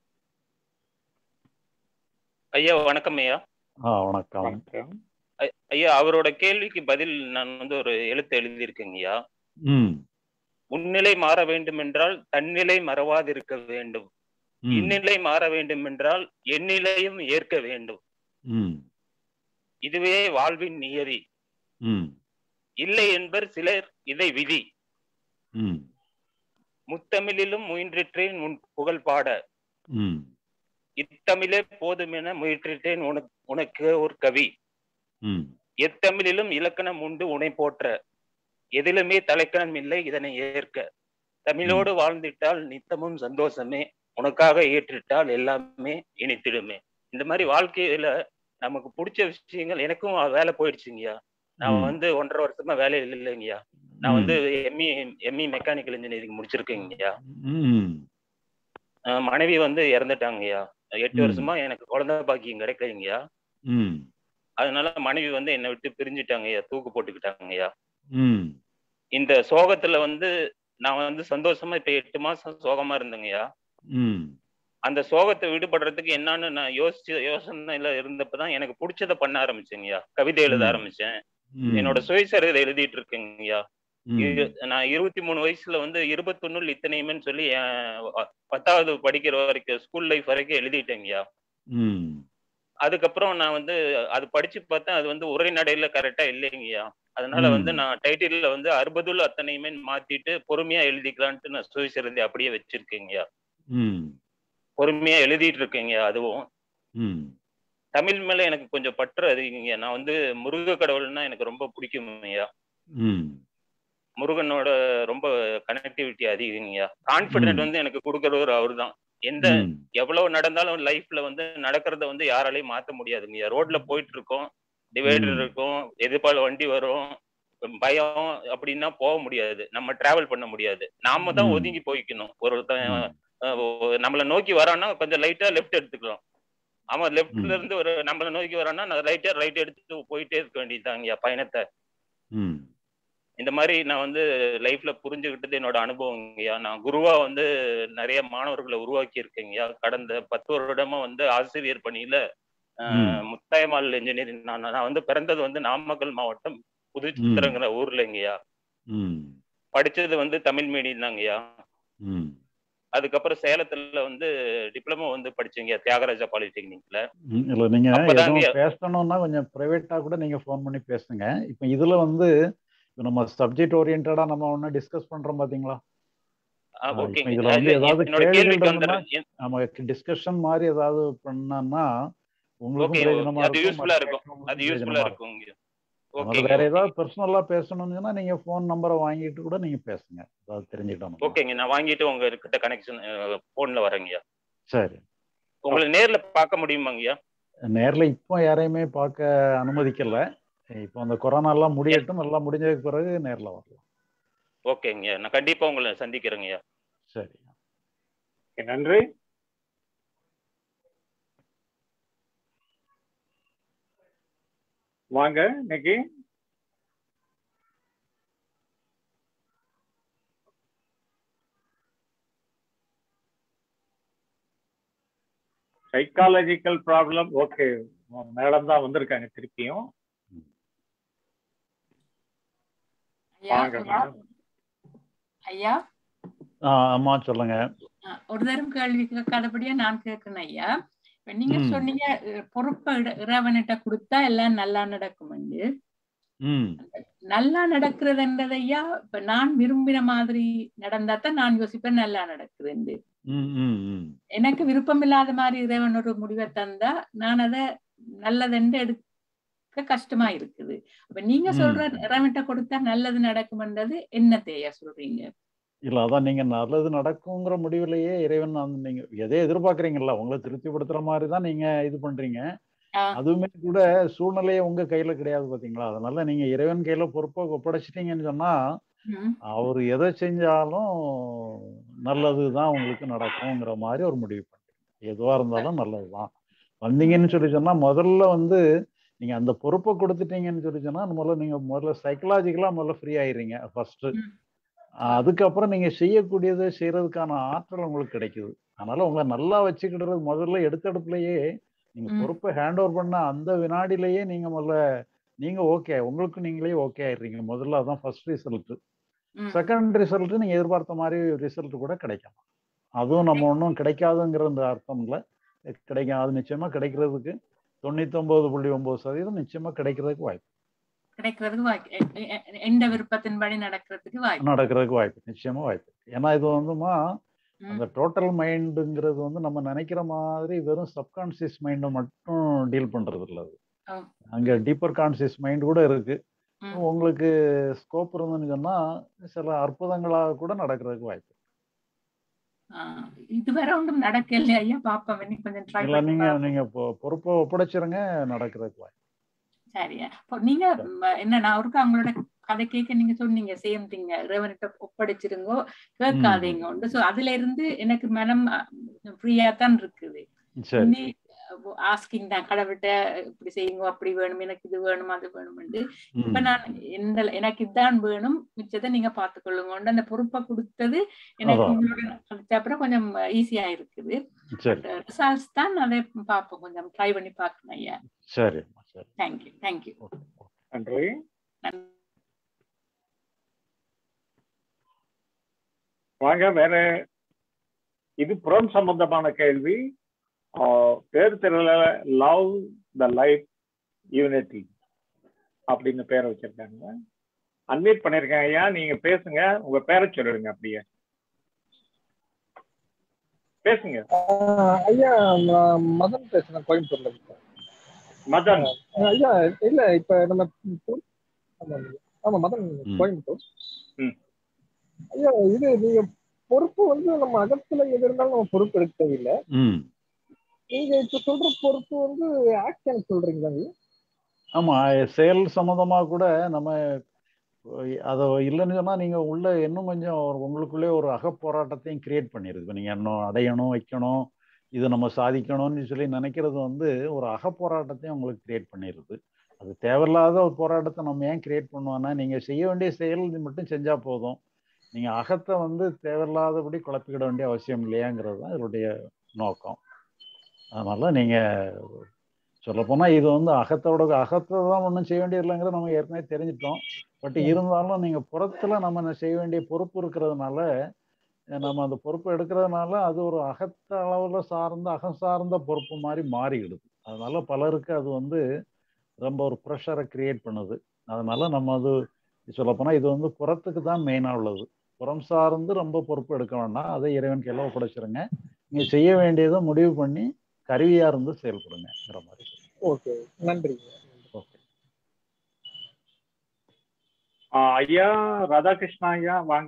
ஐயா வணக்கம் ஐயா ஆ வணக்கம் வணக்கம் ஐ- ஐயா அவரோட கேள்விக்கு பதில் நான் வந்து ஒரு எழுத்து எழுதியிருக்கேங்க ஐயா ம் உன்னிலை மாற வேண்டும் என்றால் தன்னிலை மறவாதிருக்க வேண்டும் ம் இந்நிலை மாற வேண்டும் என்றால் எந்நிலையும் ஏற்க வேண்டும் ம் இதுவே வாழ்வின் நியதி ம் இல்லை என்பர் சிலர் இதை விதி ம் முத்தமிழிலும் முயன்றிற்றேன் உன் புகழ் பாட ம் இத்தமிழே போதும் என முயற்றிட்டேன் உனக்கு உனக்கு ஒரு கவி ம் எத்தமிழிலும் இலக்கணம் உண்டு உனை போற்ற எதிலுமே தலைக்கணம் இல்லை இதனை ஏற்க தமிழோடு வாழ்ந்திட்டால் நித்தமும் சந்தோஷமே உனக்காக ஏற்றிட்டால் எல்லாமே இனித்திடுமே இந்த மாதிரி வாழ்க்கையில நமக்கு பிடிச்ச விஷயங்கள் எனக்கும் வேலை போயிடுச்சுங்கய்யா நான் ம். வந்து ஒன்றரை வருஷமா வேலையில் இல்லைங்கய்யா நான் ம். வந்து எம்இ எம்இ மெக்கானிக்கல் இன்ஜினியரிங் முடிச்சிருக்கேங்கய்யா ம் அஹ் மனைவி வந்து இறந்துட்டாங்கய்யா எட்டு ம். வருஷமா எனக்கு குழந்தை பாக்கியம் கிடைக்கலைங்கய்யா ம் அதனால மனைவி வந்து என்னை விட்டு பிரிஞ்சுட்டாங்கய்யா தூக்கு போட்டுக்கிட்டாங்கய்யா ம் இந்த சோகத்துல வந்து நான் வந்து சந்தோஷமா இப்ப எட்டு மாசம் சோகமா இருந்தேங்கய்யா ம் அந்த சோகத்தை விடுபடுறதுக்கு என்னன்னு நான் யோசிச்சு யோசனையில இருந்தப்பதான் எனக்கு பிடிச்சதை பண்ண ஆரம்பிச்சேங்கய்யா கவிதை எழுத ம். ஆரம்பிச்சேன் ம். என்னோட சுயசரிதை எழுதிட்டு இருக்கேங்கய்யா ம். இரு- நான் இருபத்தி மூணு வயசுல வந்து இருபத்தொன்னுல இத்தனையுமேன்னு சொல்லி என் ப- பத்தாவது படிக்கிற வரைக்கும் ஸ்கூல் லைஃப் வரைக்கும் எழுதிட்டேங்கய்யா ம் அதுக்கப்புறம் நான் வந்து அது படிச்சு பார்த்தேன் அது வந்து உரைநடையில கரெக்டா இல்லைங்கய்யா அதனால வந்து ம். நான் டைட்டில்ல வந்து அறுபதுல அத்தனையுமே மாத்திட்டு பொறுமையா எழுதிக்கலான்ட்டு நான் சுயசரிதை அப்படியே வச்சிருக்கேங்கய்யா ம் பொறுமையா எழுதிட்டு இருக்கேங்க அதுவும் ம் தமிழ் மேல எனக்கு கொஞ்சம் பற்று அதிகங்க நான் வந்து முருக கடவுள்னா எனக்கு ரொம்ப பிடிக்கும் ஐயா ம் முருகனோட ரொம்ப கனெக்டிவிட்டி அதிகங்கய்யா கான்பிடென்ட் ம். வந்து எனக்கு கொடுக்கறவர் அவர் தான் எந்த ம் எவ்வளவு நடந்தாலும் லைஃப்ல வந்து நடக்கிறத வந்து யாராலையும் மாத்த முடியாதுங்கய்யா ரோட்ல போயிட்டு இருக்கோம் டிவைடர் ம். இருக்கும் எதிர்பால வண்டி வரும் பயம் அப்படின்னா போக முடியாது நம்ம டிராவல் பண்ண முடியாது நாம தான் ம். ஒதுங்கி போய்க்கணும் ஒருத்தன் ம். அஹ், ஒ- நம்மள நோக்கி வரான்னா கொஞ்சம் லைட்டா லெஃப்ட் எடுத்துக்கலாம் அவன் ம். லெஃப்ட்ல இருந்து ஒரு நம்மள நோக்கி வரான்னா நான் ரைட்டா ரைட் எடுத்துட்டு போயிட்டே இருக்க வேண்டியதுதாங்கய்யா பயணத்தை ம் இந்த மாதிரி நான் வந்து லைஃப்ல புரிஞ்சுக்கிட்டது என்னோட அனுபவங்கய்யா நான் குருவா வந்து நிறைய மாணவர்களை உருவாக்கி இருக்கேங்கய்யா கடந்த பத்து வருடமா வந்து ஆசிரியர் பணியில அஹ், ம். முத்தாயம்மாள் இன்ஜினியரிங் நான் நான் வந்து பிறந்தது வந்து நாமக்கல் மாவட்டம் புதுச்சித்திரங்கிற ஊர்லங்கய்யா ம் படிச்சது வந்து தமிழ் மீடியம் தாங்கய்யா ம் அதுக்கப்புறம் சேலத்துல வந்து டிப்ளமோ வந்து படிச்சேங்க தியாகராஜா பாலிடெக்னிக்ல ம், இல்ல நீங்க அப்பதாங்க எதுவும் பேசணும்னா கொஞ்சம் பிரைவேட்டா கூட நீங்க ஃபோன் பண்ணி பேசுங்க இப்போ இதுல வந்து இப்ப நம்ம சப்ஜெக்ட் ஓரியன்டா நம்ம ஒண்ணு டிஸ்கஸ் பண்றோம் பாத்தீங்களா ஆ, ஆ, இப்ப ஓகேங்க இதுல வந்து இல்ல, ஏதாவது என்னோட கேள்விகள் கேள்விக்கு இருந்ததுன்னா வந்துடுறேன் நம்ம டிஸ்கஷன் மாதிரி ஏதாவது பண்ணோம்னா உங்களுக்கும் ஓகே பிரயோஜனமா அது இருக்கும் யூஸ்ஃபுல்லா மற்ற இருக்கும் கேட்கறவங்களுக்கும் அது யூஸ்ஃபுல்லா பிரயோஜனமா இருக்கும் இருக்குங்க அதனால ஓகேங்க வேற ஓகேங்க ஏதாவது பர்சனலா பேசணும்னா நீங்க ஃபோன் நம்பரை வாங்கிட்டு கூட நீங்க பேசுங்க அதாவது தெரிஞ்சுக்கிட்டோம்னா ஓகேங்க நான் வாங்கிட்டு உங்க கிட்ட கனெக்ஷன் போன்ல வரேங்கய்யா சரி உங்களை நேர்ல பார்க்க முடியுமாங்கய்யா நேர்ல இப்போ யாரையுமே பார்க்க அனுமதிக்கல இப்போ அந்த கொரோனா எல்லாம் முடியட்டும் எல்லாம் முடிஞ்சதுக்கு பிறகு நேர்ல வரலாம் ஓகேங்கய்யா நான் கண்டிப்பா உங்களை சந்திக்கிறேங்கய்யா சரி Okay, நன்றி வாங்க இன்னைக்கு சைக்காலஜிக்கல் ப்ராப்ளம் ஓகே மேடம் தான் வந்திருக்காங்க திருப்பியும் ஐயா வாங்க மேடம் ஐயா ஆ அம்மா சொல்லுங்க அஹ், ஒரு தரம் கேள்வி கேட்காதபடியா நான் கேட்கிறேன் ஐயா இப்ப நீங்க ம். சொன்னீங்க அஹ், பொறுப்பை இட- இறைவனிட்ட கொடுத்தா எல்லாம் நல்லா நடக்கும்னு ம் நல்லா நடக்கிறதுன்றது ஐயா இப்ப நான் விரும்பின மாதிரி நடந்தா தான் நான் யோசிப்பேன் நல்லா நடக்குதுன்னு ம் ம் ம் எனக்கு விருப்பம் இல்லாத மாதிரி இறைவன் ஒரு முடிவை தந்தா நான் அதை நல்லதென்று எடுக்க கஷ்டமா இருக்குது அப்ப நீங்க ம். சொல்ற இறைவன்கிட்ட கொடுத்தா நல்லது நடக்கும்ன்றது என்னத்தையா சொல்றீங்க இல்ல அதான் நீங்க நல்லது நடக்குங்கிற முடிவுலயே இறைவன் அந்த நீங்க எதை எதிர்பார்க்கறீங்கல்ல உங்களை திருப்திப்படுத்துற மாதிரி தான் நீங்க இது பண்றீங்க ஆஹ் அதுவுமே கூட சூழ்நிலையே உங்க கையில கிடையாது பாத்தீங்களா அதனால நீங்க இறைவன் கையில பொறுப்பை ஒப்படைச்சிட்டீங்கன்னு சொன்னா உம் அவர் எதை செஞ்சாலும் நல்லதுதான் உங்களுக்கு நடக்குங்கிற மாதிரி ஒரு முடிவு பண்றீங்க எதுவா இருந்தாலும் நல்லதுதான் வந்தீங்கன்னு சொல்லி சொன்னா முதல்ல வந்து நீங்க அந்த பொறுப்பை கொடுத்துட்டீங்கன்னு சொல்லி சொன்னா முதல்ல நீங்க முதல்ல சைக்கலாஜிக்கலா முதல்ல ஃப்ரீ ஆயிடுறீங்க ஃபர்ஸ்ட் உம் அதுக்கப்புறம் நீங்க செய்யக்கூடியதை செய்யறதுக்கான ஆற்றல் உங்களுக்கு கிடைக்குது அதனால உங்களை நல்லா வச்சுக்கிடுறது முதல்ல எடுத்தடுப்புலயே நீங்க உம் பொறுப்பை ஹேண்ட் ஓவர் பண்ண அந்த வினாடிலேயே நீங்க முதல்ல நீங்க ஓகே உங்களுக்கு நீங்களே ஓகே ஆயிடுறீங்க முதல்ல அதான் ஃபர்ஸ்ட் ரிசல்ட் உம் செகண்ட் ரிசல்ட் நீங்க எதிர்பார்த்த மாதிரி ரிசல்ட் கூட கிடைக்கலாம் அதுவும் நம்ம ஒன்றும் கிடைக்காதுங்கிற அந்த அர்த்தம் இல்லை கிடைக்கும் அது நிச்சயமா கிடைக்கிறதுக்கு தொண்ணூத்தொன்பது புள்ளி ஒன்பது சதவீதம் நிச்சயமா கிடைக்கிறதுக்கு வாய்ப்பு கிடைக்கிறதுக்கு வாய்ப்பு எ- எ- எ- எந்த விருப்பத்தின்படி நடக்கிறதுக்கு வாய்ப்பு நடக்கிறதுக்கு வாய்ப்பு நிச்சயமா வாய்ப்பு ஏன்னா இது வந்துமா உம் அந்த டோட்டல் மைண்டுங்கிறது வந்து நம்ம நினைக்கிற மாதிரி வெறும் சப்கான்சியஸ் மைண்டை மட்டும் டீல் பண்றது இல்ல அது ஓ, அங்க டீப்பர் கான்சியஸ் மைண்ட் கூட இருக்கு உம் உங்களுக்கு ஸ்கோப் இருந்துன்னு சொன்னா சில அற்புதங்களாக கூட நடக்கிறதுக்கு வாய்ப்பு ஆஹ் இதுவரை ஒன்றும் நடக்கல ஐயா பாப்போம் இனி கொஞ்சம் ட்ரை இல்ல பண்ணி நீங்க பார்ப்போம் நீங்க பொ- பொறுப்பை ஒப்படைச்சிருங்க நடக்கிறதுக்கு வாய்ப்பு சரியா இப்போ நீங்க ம, என்ன நான் ஒருக்கா அவங்களோட கதை கேட்க நீங்க சொன்னீங்க சேம் திங்க இறைவன்கிட்ட ஒப்படைச்சிருங்கோ ம் கேட்காதீங்க உண்டு ஸோ அதுல இருந்து எனக்கு மனம் ஃப்ரீயா தான் இருக்குது சரி இனி ஆஸ்கிங் தான் கடவுள்கிட்ட இப்படி செய்யுங்க அப்படி வேணும் எனக்கு இது வேணும் அது வேணும்னு இப்ப ம் நான் இந்த எனக்கு இதுதான் வேணும் மிச்சத்தை நீங்க பாத்துக்கொள்ளுங்க அந்த பொறுப்பை கொடுத்தது எனக்கு அதான் உங்களோட கழிச்ச அப்புறம் கொஞ்சம் ஈஸியா இருக்குது சரி ரிசல்ட்ஸ் தான் அதை பார்ப்போம் கொஞ்சம் ட்ரை பண்ணி பார்க்கணும் ஐயா சரிம்மா சரி தேங்க்யூ தேங்க்யூ ஓகே ஓகே நன்றி வாங்க வேற இது புறம் சம்பந்தமான கேள்வி ஆஹ் பேர் தெரியல லவ் த லைஃப் யூனிட்டி அப்படின்னு பேரை வச்சிருக்காங்க அன்வைட் பண்ணிருக்கேன் ஐயா நீங்க பேசுங்க உங்க பேரை சொல்லிடுங்க அப்படியே பேசுங்க ஆஹ் ஐயா நான் மதன் பேசுறேன் கோயம்புத்தூர்ல இருந்து. மதன் ஆஹ் ஐயா இல்ல இப்ப நம்ம ஆமா ஐயா. ஆமா மதன் ம். கோயம்புத்தூர் ம். ஐயா இது நீங்க பொறுப்பு வந்து நம்ம அகத்துல எது இருந்தாலும் நம்ம பொறுப்பு எடுக்க தேவையில்லை ம் நீங்க இப்ப சொல்ற பொறுப்பு வந்து ஆக்ஷன் சொல்றீங்களா ஆமா செயல் சம்மந்தமா கூட நம்ம அதை இல்லைன்னு சொன்னா நீங்க உள்ள இன்னும் கொஞ்சம் உங்களுக்குள்ளே ஒரு அகப்போராட்டத்தையும் கிரியேட் பண்ணிடுது இப்போ நீங்க இன்னும் அடையணும் வைக்கணும் இது நம்ம சாதிக்கணும்னு சொல்லி நினைக்கிறது வந்து ஒரு அகப்போராட்டத்தையும் உங்களுக்கு கிரியேட் பண்ணிடுது அது தேவையில்லாத ஒரு போராட்டத்தை நம்ம ஏன் கிரியேட் பண்ணுவோம்னா நீங்க செய்ய வேண்டிய செயல் மட்டும் செஞ்சா போதும் நீங்க அகத்தை வந்து தேவையில்லாதபடி குழப்பிக்கிட வேண்டிய அவசியம் இல்லையாங்கிறது தான் இதனுடைய நோக்கம் அதனால நீங்க சொல்லப்போனா இது வந்து அகத்தோட அகத்தை தான் ஒன்றும் செய்ய வேண்டியது இல்லைங்கிறத நம்ம ஏற்கனவே தெரிஞ்சிட்டோம் பட் இருந்தாலும் நீங்க புறத்துல நம்ம செய்ய வேண்டிய பொறுப்பு இருக்கிறதுனால நம்ம அந்த பொறுப்பு எடுக்கிறதுனால அது ஒரு அகத்த அளவுல சார்ந்த அகம் சார்ந்த பொறுப்பு மாதிரி மாறிடுது அதனால பலருக்கு அது வந்து ரொம்ப ஒரு ப்ரெஷரை கிரியேட் பண்ணுது அதனால நம்ம அது சொல்லப்போனா இது வந்து புறத்துக்கு தான் மெயினாக உள்ளது புறம் சார்ந்து ரொம்ப பொறுப்பு எடுக்க வேண்டாம் அதை இறைவன் கையில் ஒப்படைச்சிருங்க நீங்க செய்ய வேண்டியதை முடிவு பண்ணி கருவியா இருந்து செயல்படுங்கிற மாதிரி ஓகே நன்றி ஓகே ஐயா ராதாகிருஷ்ணா ஐயா வாங்க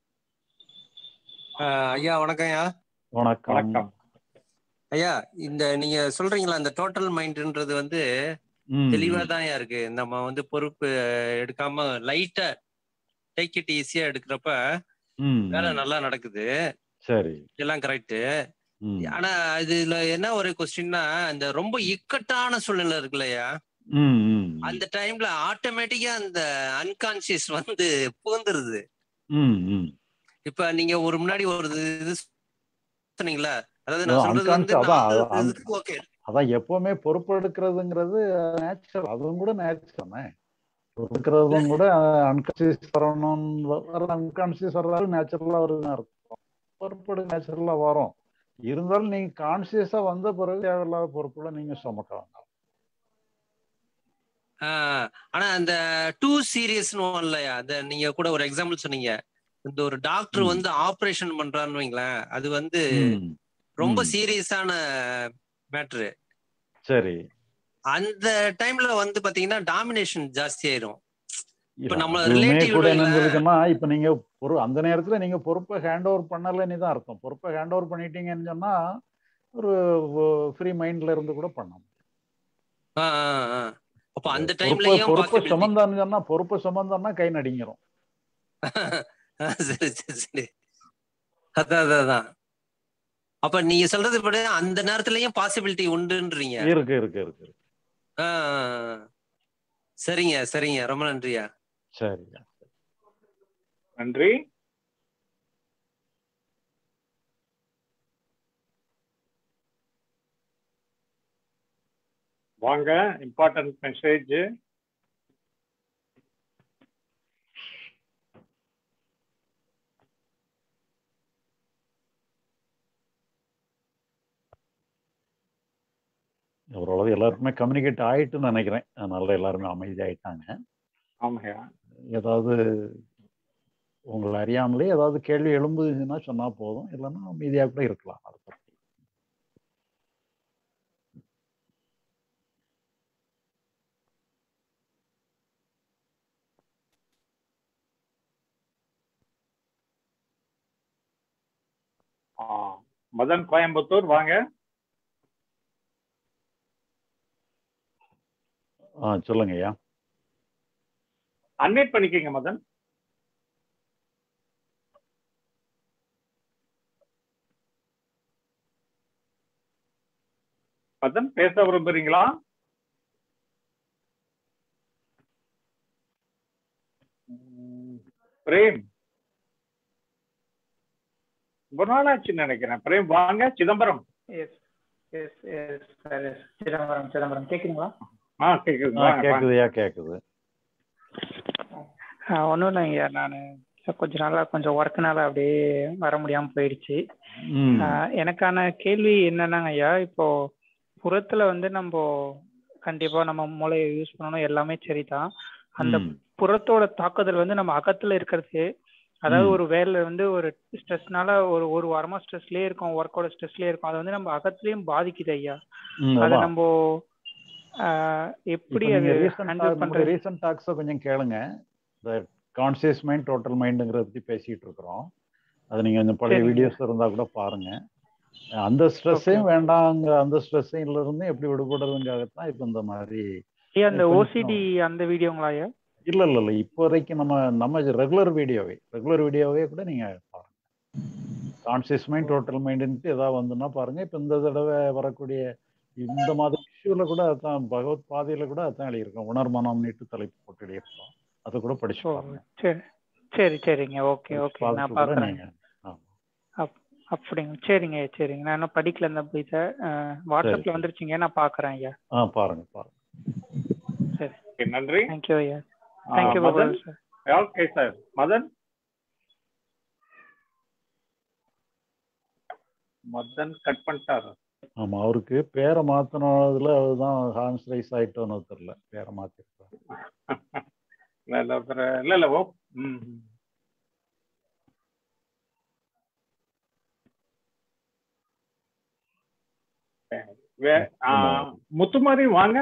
ஆஹ் ஐயா வணக்கம் ஐயா வணக்கம் வணக்கம் ஐயா இந்த நீங்க சொல்றீங்களா இந்த டோட்டல் மைண்ட்ன்றது வந்து ம், தெளிவா தான் இருக்கு நம்ம வந்து பொறுப்பு எடுக்காம லைட்டா டேக் இட் ஈஸியா எடுக்கிறப்ப ம், வேலை ம். நல்லா நடக்குது சரி எல்லாம் கரெக்ட் ம், ஆனா இதுல என்ன ஒரு கொஸ்டின்னா இந்த ரொம்ப இக்கட்டான சூழ்நிலை இருக்குல்லையா ம், ம், அந்த டைம்ல ஆட்டோமேட்டிக்கா அந்த அன்கான்சியஸ் வந்து புகுந்துருது ம், ம். இப்ப நீங்க ஒரு முன்னாடி ஒரு இது சொன்னீங்களா அதாவது நான் சொல்றது வந்து unconscious அதான் நாலு அதான் இதுக்கு ஓகே அதான் எப்பவுமே பொறுப்பு எடுக்கிறதுங்கிறது நேச்சுரல் அதுவும் கூட நேச்சுரல் தானே பொறுக்கிறதும் கூட அன்கான்சியஸ் வரணும்னு வர அன்கான்சியஸ் வர்றது நேச்சுரலா வருதுன்னு அர்த்தம் பொறுப்பு நேச்சுரலா வரும் இருந்தாலும் நீங்க கான்சியஸா வந்த பிறகு தேவையில்லாத பொறுப்புல நீங்க சுமக்க வேண்டாம் ஆஹ் ஆனா அந்த டூ சீரியஸ்னு இல்லையா அந்த நீங்க கூட ஒரு எக்ஸாம்பிள் சொன்னீங்க இந்த ஒரு டாக்டர் ம். வந்து ஆபரேஷன் பண்றான்னு வைங்களேன் அது வந்து ம், ரொம்ப ம். சீரியஸான மேட்ரு சரி அந்த டைம்ல வந்து பாத்தீங்கன்னா டாமினேஷன் ஜாஸ்தி ஆயிரும் இப்ப இல்ல, நம்ம அதுவுமே கூட ரிலேட்டிவ் என்னன்னு சொல்லிக்கன்னா இப்ப நீங்க பொறு அந்த நேரத்துல நீங்க பொறுப்பை ஹேண்ட் ஓவர் பண்ணலன்னு தான் அர்த்தம் பொறுப்பை ஹேண்ட் ஓவர் பண்ணிட்டீங்கன்னு சொன்னா ஒரு ஃப்ரீ மைண்ட்ல இருந்து கூட பண்ணலாம் அப்ப அந்த பொறுப்பை டைம்லயும் பொறுப்பை பாசிபிலிட்டி சுமந்தான்னு சொன்னா பொறுப்பை சுமந்தோம்னா கை நடிங்கிறோம் சரி சரி சரி அதான் அதான் அதான் அப்ப நீங்க சொல்றது படி அந்த நேரத்துலயும் பாசிபிலிட்டி உண்டுன்றீங்க இருக்கு இருக்கு இருக்கு ஆ, ஆ, ஆ. சரிங்க சரிங்க ரொம்ப நன்றியா சரி நன்றி வாங்க இம்பார்ட்டன்ட் மெசேஜ் ஓரளவு எல்லாருக்குமே கம்யூனிகேட் ஆயிட்டுன்னு நினைக்கிறேன் அதனால எல்லாருமே அமைதியாயிட்டாங்க ஆமாய்யா ஏதாவது உங்களை அறியாமலே ஏதாவது கேள்வி எழும்புதுன்னா சொன்னா போதும் இல்லைன்னா அமைதியாக கூட இருக்கலாம் அது பத்தி. ஆ, மதன் கோயம்புத்தூர் வாங்க ஆ சொல்லுங்க ஐயா அன்வைட் பண்ணிக்கங்க மதன் மதன் பேச விரும்புறீங்களா உம், பிரேம் ரொம்ப நாள் ஆச்சுன்னு நினைக்கிறேன் பிரேம் வாங்க Chidambaram yes yes yes sir yes Chidambaram Chidambaram கேக்குதுங்களா ஆ கேக்குதுங்க ஆ வாங்க, வாங்க. கேக்குதுயா கேக்குது ஒன்றும் இல்லைங்க நான் கொஞ்ச நாளா கொஞ்சம் ஒர்க்குனால அப்படியே வர முடியாம போயிடுச்சு ம் ஆஹ் எனக்கான கேள்வி என்னன்னாங்க ஐயா இப்போ புறத்துல வந்து நம்ம கண்டிப்பா நம்ம மூளையை யூஸ் பண்ணணும் எல்லாமே சரிதான் அந்த ம். புறத்தோட தாக்குதல் வந்து நம்ம அகத்துல இருக்கிறது அதாவது ம். ஒரு வேலை வந்து ஒரு ஸ்ட்ரெஸ்னால ஒரு ஒரு வாரமா ஸ்ட்ரெஸ்லயே இருக்கும் ஒர்க்கோட ஸ்ட்ரெஸ்லயே இருக்கும் அது வந்து நம்ம அகத்துலயும் பாதிக்குது ஐயா ம், அதை அதான். நம்ம ஆஹ் இப்ப எப்படி நீங்க அது ரீசன்ட் ஹேண்டில் பண்றது ரீசன்ட் டாக்ஸை கொஞ்சம் கேளுங்க இந்த கான்சியஸ் மைண்ட் டோட்டல் மைண்டுங்கிறத பற்றி பேசிகிட்டு இருக்கிறோம் அது நீங்கள் கொஞ்சம் பழைய சரிங்க. வீடியோஸ் இருந்தால் கூட பாருங்க அந்த ஸ்ட்ரெஸ்ஸையும் வேண்டாங்கிற அந்த ஸ்ட்ரெஸ்ஸையும் இருந்து எப்படி விடுபடுறதுங்காகத்தான் இப்போ இந்த மாதிரி ஐயா அந்த கொஞ்சம் ஓசிடி அந்த வீடியோங்களா ஐயா இல்லை இல்லை இல்லை இப்போ வரைக்கும் நம்ம நம்ம ரெகுலர் வீடியோவே ரெகுலர் வீடியோவே கூட நீங்கள் பாருங்க கான்சியஸ் மைண்ட் டோட்டல் மைண்டுன்ட்டு ஏதாவது வந்துன்னா பாருங்க இப்போ இந்த தடவை வரக்கூடிய இந்த மாதிரி இஷ்யூவில் கூட அதான் பகவத் பாதையில் கூட அதான் எழுதியிருக்கோம் உணர்மனம்னுட்டு தலைப்பு போட்டு எழுதியிருக்கோம் அதை கூட படிச்சு ஓ பாருங்க சரி சரி சரிங்க ஓகே படிச்சு ஓகே நான் பார்த்துட்டு கூட பார்க்குறேன் நீங்கள் அப் அப்படிங்க சரிங்க ஐயா சரிங்க நான் இன்னும் படிக்கல இந்த இதை வாட்ஸ்அப்பில் சரி. வந்துருச்சுங்க நான் பார்க்குறேன் ஐயா ஆ பாருங்க பாருங்க சரி Okay, நன்றி தேங்க்யூ ஐயா ஆ, thank you Madan Babu sir okay sir Madan Madan cut பண்ணிட்டாரு ஆமா அவருக்கு பேரை மாத்தினதுல அதுதான் ஹார்ன்ஸ் ரைஸ் ஆயிட்டோன்னு தெரியல பேரை மாத்திருக்காரு இல்ல இல்ல அப்புறம் இல்ல இல்ல ஓ ம் ம். வே- ஆ, முத்துமாரி வாங்க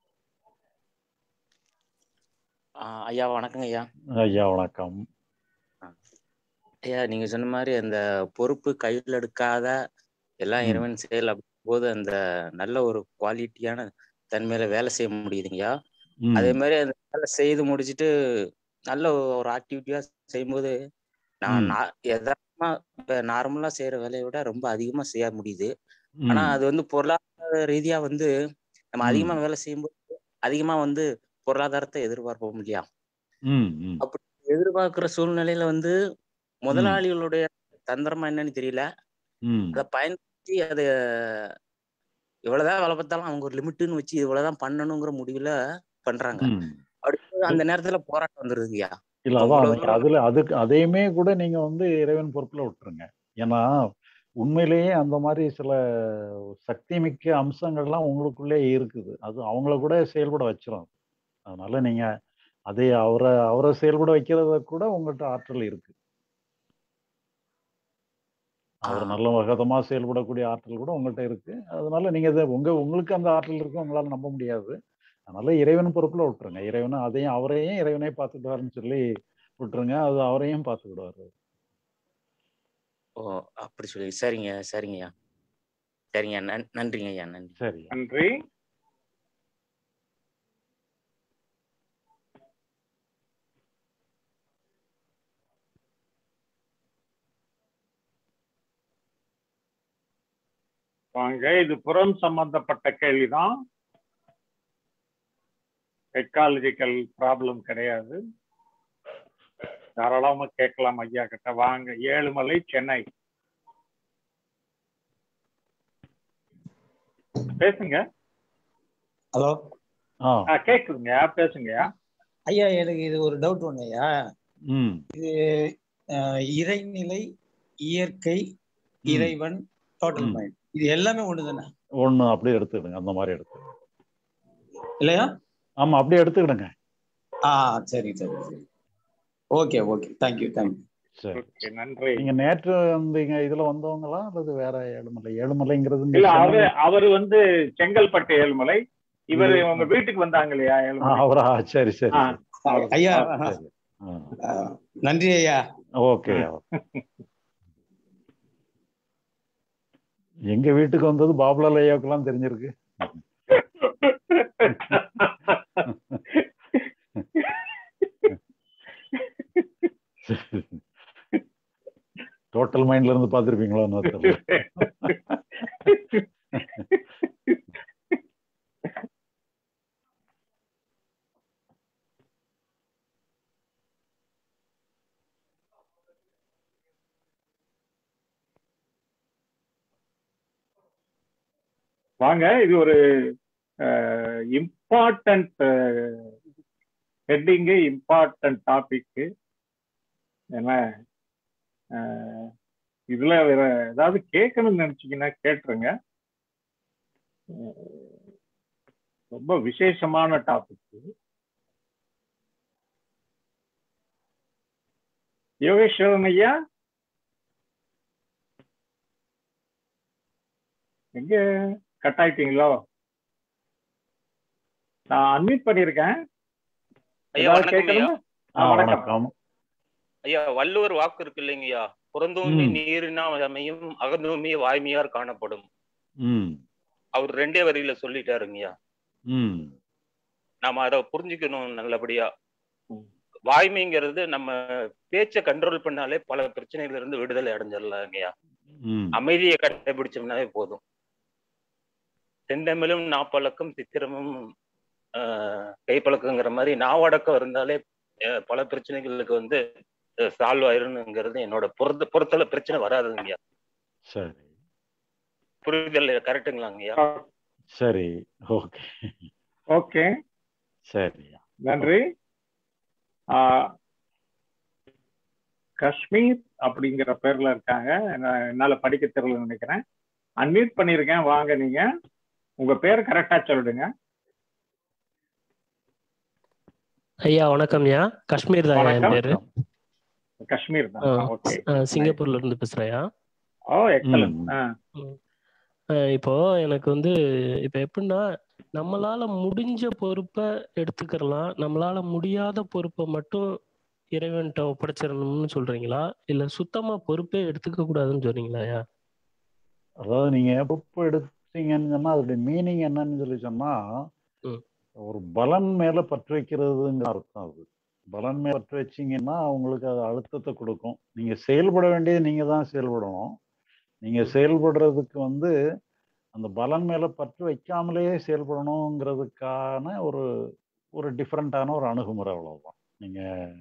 ஆ, ஐயா வணக்கங்க ஐயா ஐயா வணக்கம் ஐயா நீங்க சொன்ன மாதிரி அந்த பொறுப்பு கையில் எடுக்காத எல்லாம் ம். இறைவன் செயல் போது அந்த நல்ல ஒரு குவாலிட்டியான தன்மையில வேலை செய்ய முடியுதுங்கய்யா ம். அதே மாதிரி அந்த வேலை செய்து முடிச்சுட்டு நல்ல ஒரு ஆக்டிவிட்டியா செய்யும்போது நான் ம். நா- யதார்த்தமா இப்ப நார்மலா செய்யற வேலையை விட ரொம்ப அதிகமா செய்ய முடியுது ஆனா ம். அது வந்து பொருளாதார ரீதியா வந்து நம்ம ம். அதிகமா வேலை செய்யும்போது அதிகமா வந்து பொருளாதாரத்தை எதிர்பார்ப்போம் இல்லையா ம் ம் அப்படி எதிர்பார்க்கிற சூழ்நிலையில வந்து முதலாளிகளுடைய தந்திரமா என்னன்னு தெரியல ம் அதை பயன்படுத்தி அதை இவ்வளவுதான் வேலை பார்த்தாலும் அவங்க ஒரு லிமிட்டுன்னு வச்சு இவ்வளவுதான் பண்ணணுங்கிற முடிவுல பண்றாங்க ம் அப்படி அந்த நேரத்துல போராட்டம் வந்துருதுங்கய்யா இல்ல இப்ப அதான் இவ்வளவு நீங்க தூரம் அதுல அதுக்கு அதையுமே கூட நீங்க வந்து இறைவன் பொறுப்புல விட்டுருங்க ஏன்னா உண்மையிலேயே அந்த மாதிரி சில சக்தி மிக்க அம்சங்கள்லாம் உங்களுக்குள்ளே இருக்குது அது அவங்கள கூட செயல்பட வச்சிரும் அதனால நீங்க அதை அவரை அவரை செயல்பட வைக்கிறத கூட உங்கள்கிட்ட ஆற்றல் இருக்கு அவர் நல்ல விதமா செயல்படக்கூடிய ஆற்றல் கூட உங்கள்கிட்ட இருக்கு அதனால நீங்க இதை உங்க உங்களுக்கு அந்த ஆற்றல் இருக்கு உங்களால நம்ப முடியாது அதனால இறைவன் பொறுப்புல விட்டுருங்க இறைவனை அதையும் அவரையும் இறைவனே பார்த்துக்கிடுவாருன்னு சொல்லி விட்டுருங்க அது அவரையும் பார்த்துக்கிடுவாரு ஓ அப்படி சொல்லி சரிங்க சரிங்கய்யா சரிங்க நன் நன்றிங்க ஐயா நன்றி சரி நன்றி வாங்க இது புறம் சம்பந்தப்பட்ட கேள்விதான் எக்காலஜிக்கல் ப்ராப்ளம் கிடையாது தாராளமா கேட்கலாம் ஐயா கிட்ட வாங்க ஏழுமலை சென்னை பேசுங்க ஹலோ ஆ ஆ, கேக்குதுங்க பேசுங்கய்யா ஐயா எனக்கு இது ஒரு டவுட் ஒண்ணு ஐயா ம் இது அஹ், இறைநிலை இயற்கை இறைவன் டோட்டல் ம். மைண்ட் இது எல்லாமே ஒண்ணு தானே ஒண்ணு அப்படியே எடுத்துக்கிடுங்க அந்த மாதிரி எடுத்துக்கிடுங்க இல்லையா ஆமா அப்படியே எடுத்துக்கிடுங்க ஆ சரி சரி சரி ஓகே ஓகே தேங்க்யூ தேங்க்யூ சரி ஓகே நன்றி நீங்க நேற்று வந்தீங்க இதுல வந்தவங்களா அல்லது வேற ஏழுமலை ஏழுமலைங்கிறது இங்க இல்ல அவரு சென்னை- அவரு வந்து செங்கல்பட்டு ஏழுமலை இவர் இது- உங்க வீட்டுக்கு வந்தாங்க இல்லையா ஆ, ஏழுமலை அவரா சரி சரி ஆ, சரி. அவரு. ஐயா ஆ, சரி ஆ. அஹ், நன்றி ஐயா ஓகே எங்க வீட்டுக்கு வந்தது பாபுலால் ஐயாவுக்கெல்லாம் தெரிஞ்சிருக்கு டோட்டல் மைண்ட்ல இருந்து பார்த்திருப்பீங்களோ இன்னும் தெரியல வாங்க இது ஒரு இம்பார்ட்டன்ட் ஹெட்டிங்கு இம்பார்ட்டன்ட் டாபிக் ஏன்னா அஹ், இதுல வேற ஏதாவது கேட்கணும்னு நினைச்சீங்கன்னா கேட்டுருங்க அஹ், ரொம்ப விசேஷமான டாபிக் யோகேஸ்வரன் ஐயா எங்க கட் ஆயிட்டீங்களோ நான் அன்மியூட் பண்ணிருக்கேன் ஐயா ஏதாவது வணக்கம் ஐயா கேட்கணுமா ஆ வணக்கம் வணக்கம் ஐயா வள்ளுவர் வாக்கு இருக்கு இல்லைங்கய்யா புறந்தூமி ம். நீரினா அமையும் அகந்தூமி வாய்மையார் காணப்படும் ம் அவர் ரெண்டே வரியில சொல்லிட்டாருங்கய்யா ம் நாம அதை புரிஞ்சுக்கணும் நல்லபடியா வாய்மைங்கிறது நம்ம பேச்சை கண்ட்ரோல் பண்ணாலே பல பிரச்சனைகள் இருந்து விடுதலை அடைஞ்சிடலாங்கய்யா ம் அமைதியை கடைபிடிச்சோம்னாவே போதும் செந்தமிழும் நாப்பழக்கம் சித்திரமும் ஆஹ், கைப்பழக்கங்கிற மாதிரி நாவடக்கம் இருந்தாலே அஹ், பல பிரச்சனைகளுக்கு வந்து சால்வ் ஆயிருங்கிறது என்னோட பொறுத்த பொறுத்தல பிரச்சனை வராதுங்கய்யா சரி புரிதல் கரெக்டுங்களாங்கய்யா சரி ஓகே ஓகே சரி நன்றி ஆஹ், காஷ்மீர் அப்படிங்கிற பேர்ல இருக்காங்க என்ன- என்னால படிக்க தெரியலன்னு நினைக்கிறேன் அன்மியூட் பண்ணிருக்கேன் வாங்க நீங்க உங்க பேர் கரெக்டா சொல்லிடுங்க ஐயா வணக்கம்யா காஷ்மீர் தான் என் வணக்கம். பேரு காஷ்மீர் தான் ஆ, ஓகே ஆ, சிங்கப்பூர்ல இருந்து பேசுறேன்யா ஓ எக்ஸலன்ட் ம். ஆ, இப்போ எனக்கு வந்து இப்போ எப்படின்னா நம்மளால முடிஞ்ச பொறுப்பை எடுத்துக்கிறலாம் நம்மளால முடியாத பொறுப்பை மட்டும் இறைவன்கிட்ட ஒப்படைச்சிடணும்னு சொல்றீங்களா இல்ல சுத்தமா பொறுப்பே எடுத்துக்க கூடாதுன்னு சொல்றீங்களாயா அதாவது நீங்க பொறுப்பு எடுத்தீங்கன்னு சொன்னா அதோட மீனிங் என்னன்னு சொல்லி சொன்னா ஒரு பலன் மேல பற்று வைக்கிறதுங்கிற அர்த்தம் அது பலன் மேல பற்று வச்சீங்கன்னா உங்களுக்கு அது அழுத்தத்தை கொடுக்கும் நீங்க செயல்பட வேண்டியது நீங்க தான் செயல்படணும் நீங்க செயல்படுறதுக்கு வந்து அந்த பலன் மேல பற்று வைக்காமலேயே செயல்படணுங்கிறதுக்கான ஒரு ஒரு டிஃப்ரெண்ட்டான ஒரு அணுகுமுறை அவ்வளவுதான் நீங்க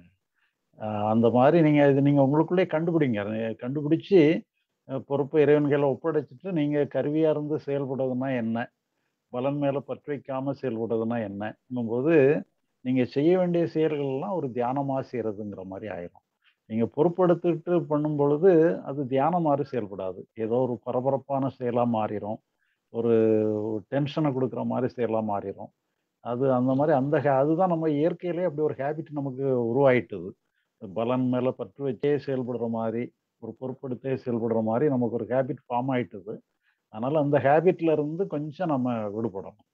ஆஹ் அந்த மாதிரி நீங்க இது நீங்க உங்களுக்குள்ளே கண்டுபிடிங்க அதை கண்டுபிடிச்சு அஹ் பொறுப்பை இறைவன் கையில ஒப்படைச்சிட்டு நீங்க கருவியா இருந்து செயல்படுறதுன்னா என்ன பலன் மேல பற்று வைக்காம செயல்படுறதுன்னா என்னங்கும் போது நீங்க செய்ய வேண்டிய செயல்கள் எல்லாம் ஒரு தியானமா செய்யறதுங்கிற மாதிரி ஆயிரும் நீங்க பொறுப்பெடுத்துட்டு பண்ணும் பொழுது அது தியானம் மாதிரி செயல்படாது ஏதோ ஒரு பரபரப்பான செயலா மாறிடும் ஒரு டென்ஷனை கொடுக்குற மாதிரி செயலா மாறிடும் அது அந்த மாதிரி அந்த ha- அதுதான் நம்ம இயற்கையிலே அப்படி ஒரு ஹேபிட் நமக்கு உருவாயிட்டுது பலன் மேல பற்று வச்சே செயல்படுற மாதிரி ஒரு பொறுப்பெடுத்தே செயல்படுற மாதிரி நமக்கு ஒரு ஹேபிட் ஃபார்ம் ஆயிட்டுது அதனால அந்த ஹேபிட்ல இருந்து கொஞ்சம் நம்ம விடுபடணும்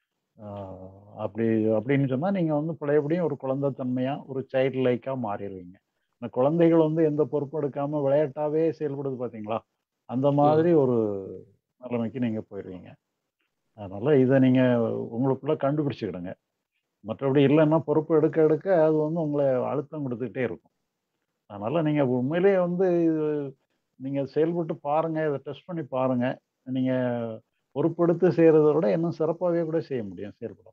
ஆஹ் அப்படி அப்படின்னு சொன்னா நீங்க வந்து பழையபடியும் ஒரு குழந்தைத்தன்மையா ஒரு சைல்டு லைக்கா மாறிடுவீங்க இந்த குழந்தைகள் வந்து எந்த பொறுப்பும் எடுக்காம விளையாட்டாவே செயல்படுது பாத்தீங்களா அந்த மாதிரி ஒரு நிலைமைக்கு நீங்க போயிடுவீங்க அதனால இதை நீங்க உங்களுக்குள்ள கண்டுபிடிச்சுக்கிடுங்க மற்றபடி இல்லைன்னா பொறுப்பு எடுக்க எடுக்க அது வந்து உங்களை அழுத்தம் கொடுத்துக்கிட்டே இருக்கும் அதனால நீங்க உண்மையிலேயே வந்து இது நீங்க செயல்பட்டு பாருங்க இதை டெஸ்ட் பண்ணி பாருங்க நீங்க பொறுப்பெடுத்து செய்யறதை விட இன்னும் சிறப்பாகவே கூட செய்ய முடியும் செயல்பட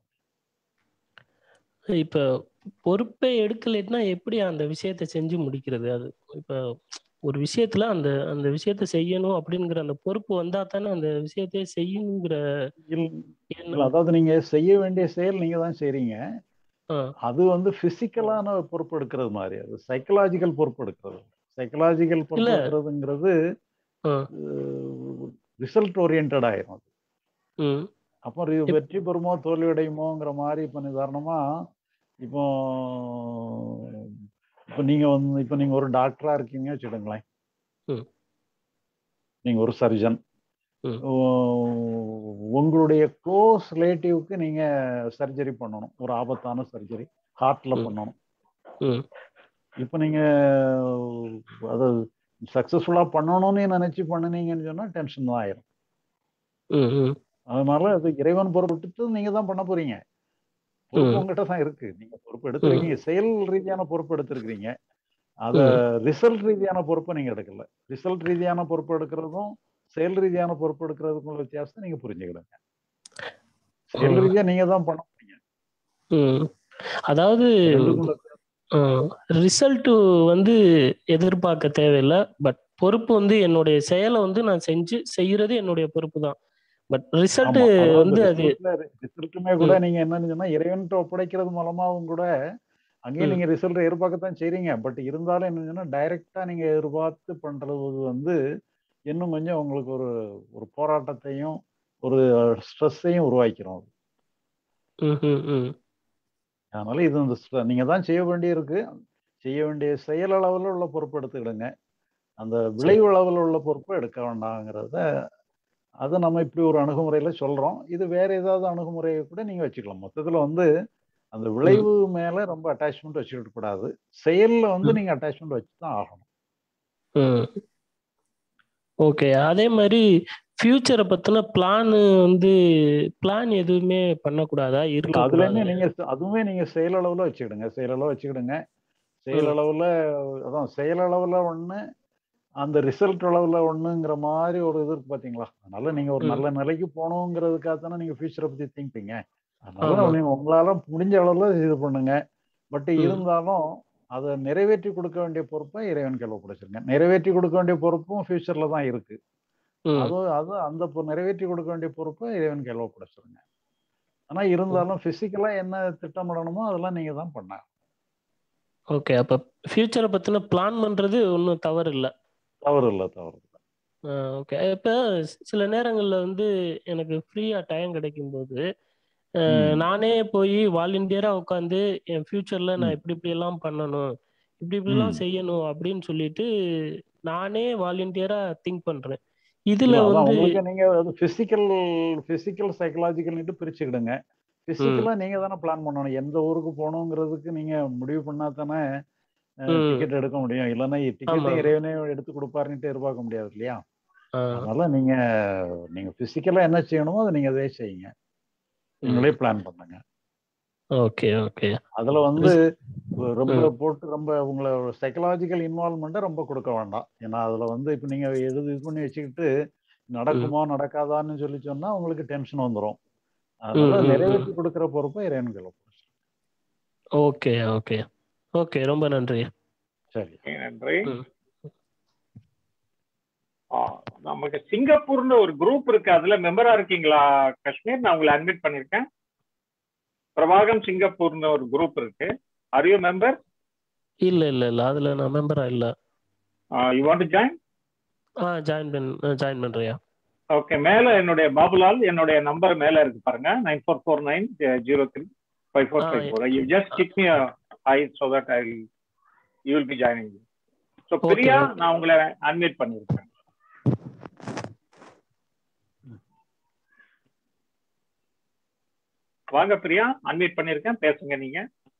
இப்ப பொறுப்பே எடுக்கலைன்னா எப்படி அந்த விஷயத்தை செஞ்சு முடிக்கிறது அது இப்ப ஒரு விஷயத்துல அந்த அந்த விஷயத்தை செய்யணும் அப்படிங்கிற அந்த பொறுப்பு வந்தா தானே அந்த விஷயத்தையே செய்யணுங்கிற இல்ல அதாவது நீங்க செய்ய வேண்டிய செயல் நீங்க தான் செய்றீங்க அது வந்து பிசிக்கலான பொறுப்பு எடுக்கிறது மாதிரி அது சைக்கலாஜிக்கல் பொறுப்பு எடுக்கிறது சைக்கலாஜிக்கல் பொறுப்பு இல்ல. எடுக்கிறதுங்கிறது ரிசல்ட் ஓரியன்ட் ஆயிரும் அது ம் அப்போ ரி- வெற்றி பெறுமோ தோல்வி அடையுமோங்கிற மாதிரி இப்போ உதாரணமா இப்போ இப்போ நீங்க வந்து இப்போ நீங்க ஒரு டாக்டரா இருக்கீங்க வச்சுடுங்களேன் ம். நீங்க ஒரு சர்ஜன் உங்களுடைய க்ளோஸ் ரிலேட்டிவ்க்கு நீங்க சர்ஜரி பண்ணணும் ஒரு ஆபத்தான சர்ஜரி ஹார்ட்ல பண்ணணும் ம் இப்போ நீங்க அது சக்சஸ்ஃபுல்லா பண்ணணும்னு நினைச்சு பண்ணுனீங்கன்னு சொன்னா டென்ஷன் தான் ஆயிரும் ம் ம் அதனால அது இறைவன் பொறுப்பிட்டு நீங்க தான் பண்ண போறீங்க பொறுப்பு ம். உங்ககிட்ட தான் இருக்கு நீங்க பொறுப்பு எடுத்திருக்கீங்க செயல் ரீதியான பொறுப்பு எடுத்திருக்கிறீங்க அத ரிசல்ட் ரீதியான பொறுப்பை நீங்க எடுக்கல ரிசல்ட் ரீதியான பொறுப்பு எடுக்கிறதும் செயல் ரீதியான பொறுப்பு எடுக்கிறதுக்கும் உள்ள வித்தியாசத்தை நீங்க புரிஞ்சுக்கிடுங்க செயல் ம். ரீதியா நீங்க தான் பண்ண ம் அதாவது ரெண்டுக்குள்ள ரிசல்ட் வந்து எதிர்பார்க்க தேவையில்லை பட் பொறுப்பு வந்து என்னுடைய செயலை வந்து நான் செஞ்சு செய்யறது என்னுடைய பொறுப்பு தான் பட் ரிசல்ட் ஆமா அதாவது வந்து அது ரிசல்ட்டுமே கூட நீங்க என்னன்னு சொன்னா இறைவன்கிட்ட ஒப்படைக்கிறது மூலமாவும் கூட அங்கேயும் ம். நீங்க ரிசல்ட் எதிர்பார்க்கத்தான் செய்றீங்க பட் இருந்தாலும் என்ன சொன்னா டைரக்டா நீங்க எதிர்பார்த்து பண்றது வந்து இன்னும் கொஞ்சம் உங்களுக்கு ஒரு ஒரு போராட்டத்தையும் ஒரு ஸ்ட்ரெஸ்ஸையும் உருவாக்கிறோம் அது. ம் ம் ம் அதனால இது இந்த ஸ்ட்ர- நீங்க தான் செய்ய வேண்டியிருக்கு செய்ய வேண்டிய செயல் அளவில் உள்ள பொறுப்பு எடுத்துக்கிடுங்க அந்த விளைவு அளவில் உள்ள பொறுப்பை எடுக்க வேண்டாங்கிறத அதை நம்ம இப்படி ஒரு அணுகுமுறையில சொல்றோம் இது வேற ஏதாவது அணுகுமுறையை கூட நீங்க வச்சுக்கலாம் மொத்தத்துல வந்து அந்த விளைவு மேல ரொம்ப அட்டாச்மெண்ட் வச்சுக்கிட்டு கூடாது செயல்ல வந்து நீங்க அட்டாச்மெண்ட் வச்சு தான் ஆகணும் ம் ஓகே அதே மாதிரி ஃபியூச்சரை பத்தின பிளான் வந்து பிளான் எதுவுமே பண்ணக்கூடாதா இல்ல இருக்க அதுலயுமே நீங்க அதுவுமே நீங்க செயலளவுல வச்சுக்கிடுங்க செயலளவு வச்சுக்கிடுங்க செயலளவுல அதான் செயலளவுல ஒண்ணு அந்த ரிசல்ட் அளவுல ஒண்ணுங்கிற மாதிரி ஒரு இது இருக்கு பாத்தீங்களா அதனால நீங்க ஒரு ம். நல்ல நிலைக்கு போகணுங்கிறதுக்காக தானே நீங்க ஃபியூச்சரை பத்தி திங்க் அதனால ஆமா. நீங்க உங்களால முடிஞ்ச அளவுல இது பண்ணுங்க பட் ம். இருந்தாலும் அதை நிறைவேற்றி கொடுக்க வேண்டிய பொறுப்பை இறைவன் கையில் ஒப்படைச்சிருங்க நிறைவேற்றி கொடுக்க வேண்டிய பொறுப்பும் ஃபியூச்சர்ல தான் இருக்கு ம். அது அது அந்த பொ- நிறைவேற்றி கொடுக்க வேண்டிய பொறுப்பை இறைவன் கையில் ஒப்படைச்சிருங்க ஆனா இருந்தாலும் பிசிக்கலா என்ன திட்டமிடணுமோ அதெல்லாம் நீங்க தான் பண்ண ஓகே அப்ப ஃபியூச்சரை பத்தின பிளான் பண்றது ஒன்றும் தவறு இல்லை தவறு இல்லை தவறு இல்லை ஓகே இப்போ சில நேரங்கள்ல வந்து எனக்கு ஃப்ரீயா டைம் கிடைக்கும்போது அஹ், ம். நானே போய் வாலண்டியரா உட்காந்து என் ஃபியூச்சர்ல நான் ம். இப்படி இப்படி எல்லாம் பண்ணணும் இப்படி இப்படிலாம் ம். செய்யணும் அப்படின்னு சொல்லிட்டு நானே வாலண்டியரா திங்க் பண்றேன் இதுல இல்ல அதான் வந்து உங்களுக்கு நீங்க அது பிசிக்கல் பிசிக்கல் சைக்கலாஜிக்கல்னுட்டு பிரிச்சுக்கிடுங்க ம் பிசிக்கலா நீங்க தானே பிளான் பண்ணணும் எந்த ஊருக்கு போகணுங்கிறதுக்கு நீங்க முடிவு பண்ணா தானே ம் டிக்கெட் எடுக்க முடியும் இல்லைன்னா ஆமா டிக்கெட்டை ஆமா இறைவனே எடுத்து கொடுப்பாருன்ட்டு எதிர்பார்க்க முடியாது இல்லையா ஆ அதனால நீங்க நீங்க பிசிக்கலா என்ன செய்யணுமோ அதை நீங்க அதே செய்யுங்க ம் நீங்களே பிளான் பண்ணுங்க ஓகே ஓகே அதுல வந்து ம் ரொம்ப ம் போட்டு ரொம்ப உங்களை சைக்கலாஜிக்கல் இன்வால்மெண்ட்டை ரொம்ப கொடுக்க வேண்டாம் ஏன்னா அதுல வந்து இப்போ நீங்க எது இது பண்ணி வச்சுக்கிட்டு ம் நடக்குமா நடக்காதான்னு சொல்லி சொன்னா உங்களுக்கு டென்ஷன் வந்துடும் ம் அதனால ம் ம் நிறைவேற்றி கொடுக்குற பொறுப்பை இறைவன் கையில் ஓகே ஓகே ஓகே ரொம்ப நன்றி சரி நன்றி ம் ஆ, நமக்கு சிங்கப்பூர்னு ஒரு குரூப் இருக்கு அதுல மெம்பரா இருக்கீங்களா காஷ்மீர் நான் உங்களை அட்மிட் பண்ணிருக்கேன் பிரபாகம் சிங்கப்பூர்னு ஒரு குரூப் இருக்கு ஆர் யூ மெம்பர் இல்ல இல்ல இல்ல அதுல நான் மெம்பரா இல்ல யூ வாண்ட் ஜாயின் ஆ ஜாயின் பண்ண ஜாயின் பண்றியா ஓகே மேல என்னுடைய பாபுலால் என்னுடைய நம்பர் மேல இருக்கு பாருங்க nine four four nine zero three five four ah five four you just kick me I so that I you will be joining so okay Priya okay நான் உங்களை அட்மிட் பண்ணிருக்கேன் வாங்க பிரியா அன்மியூட் பண்ணிருக்கேன் பேசுங்க நீங்க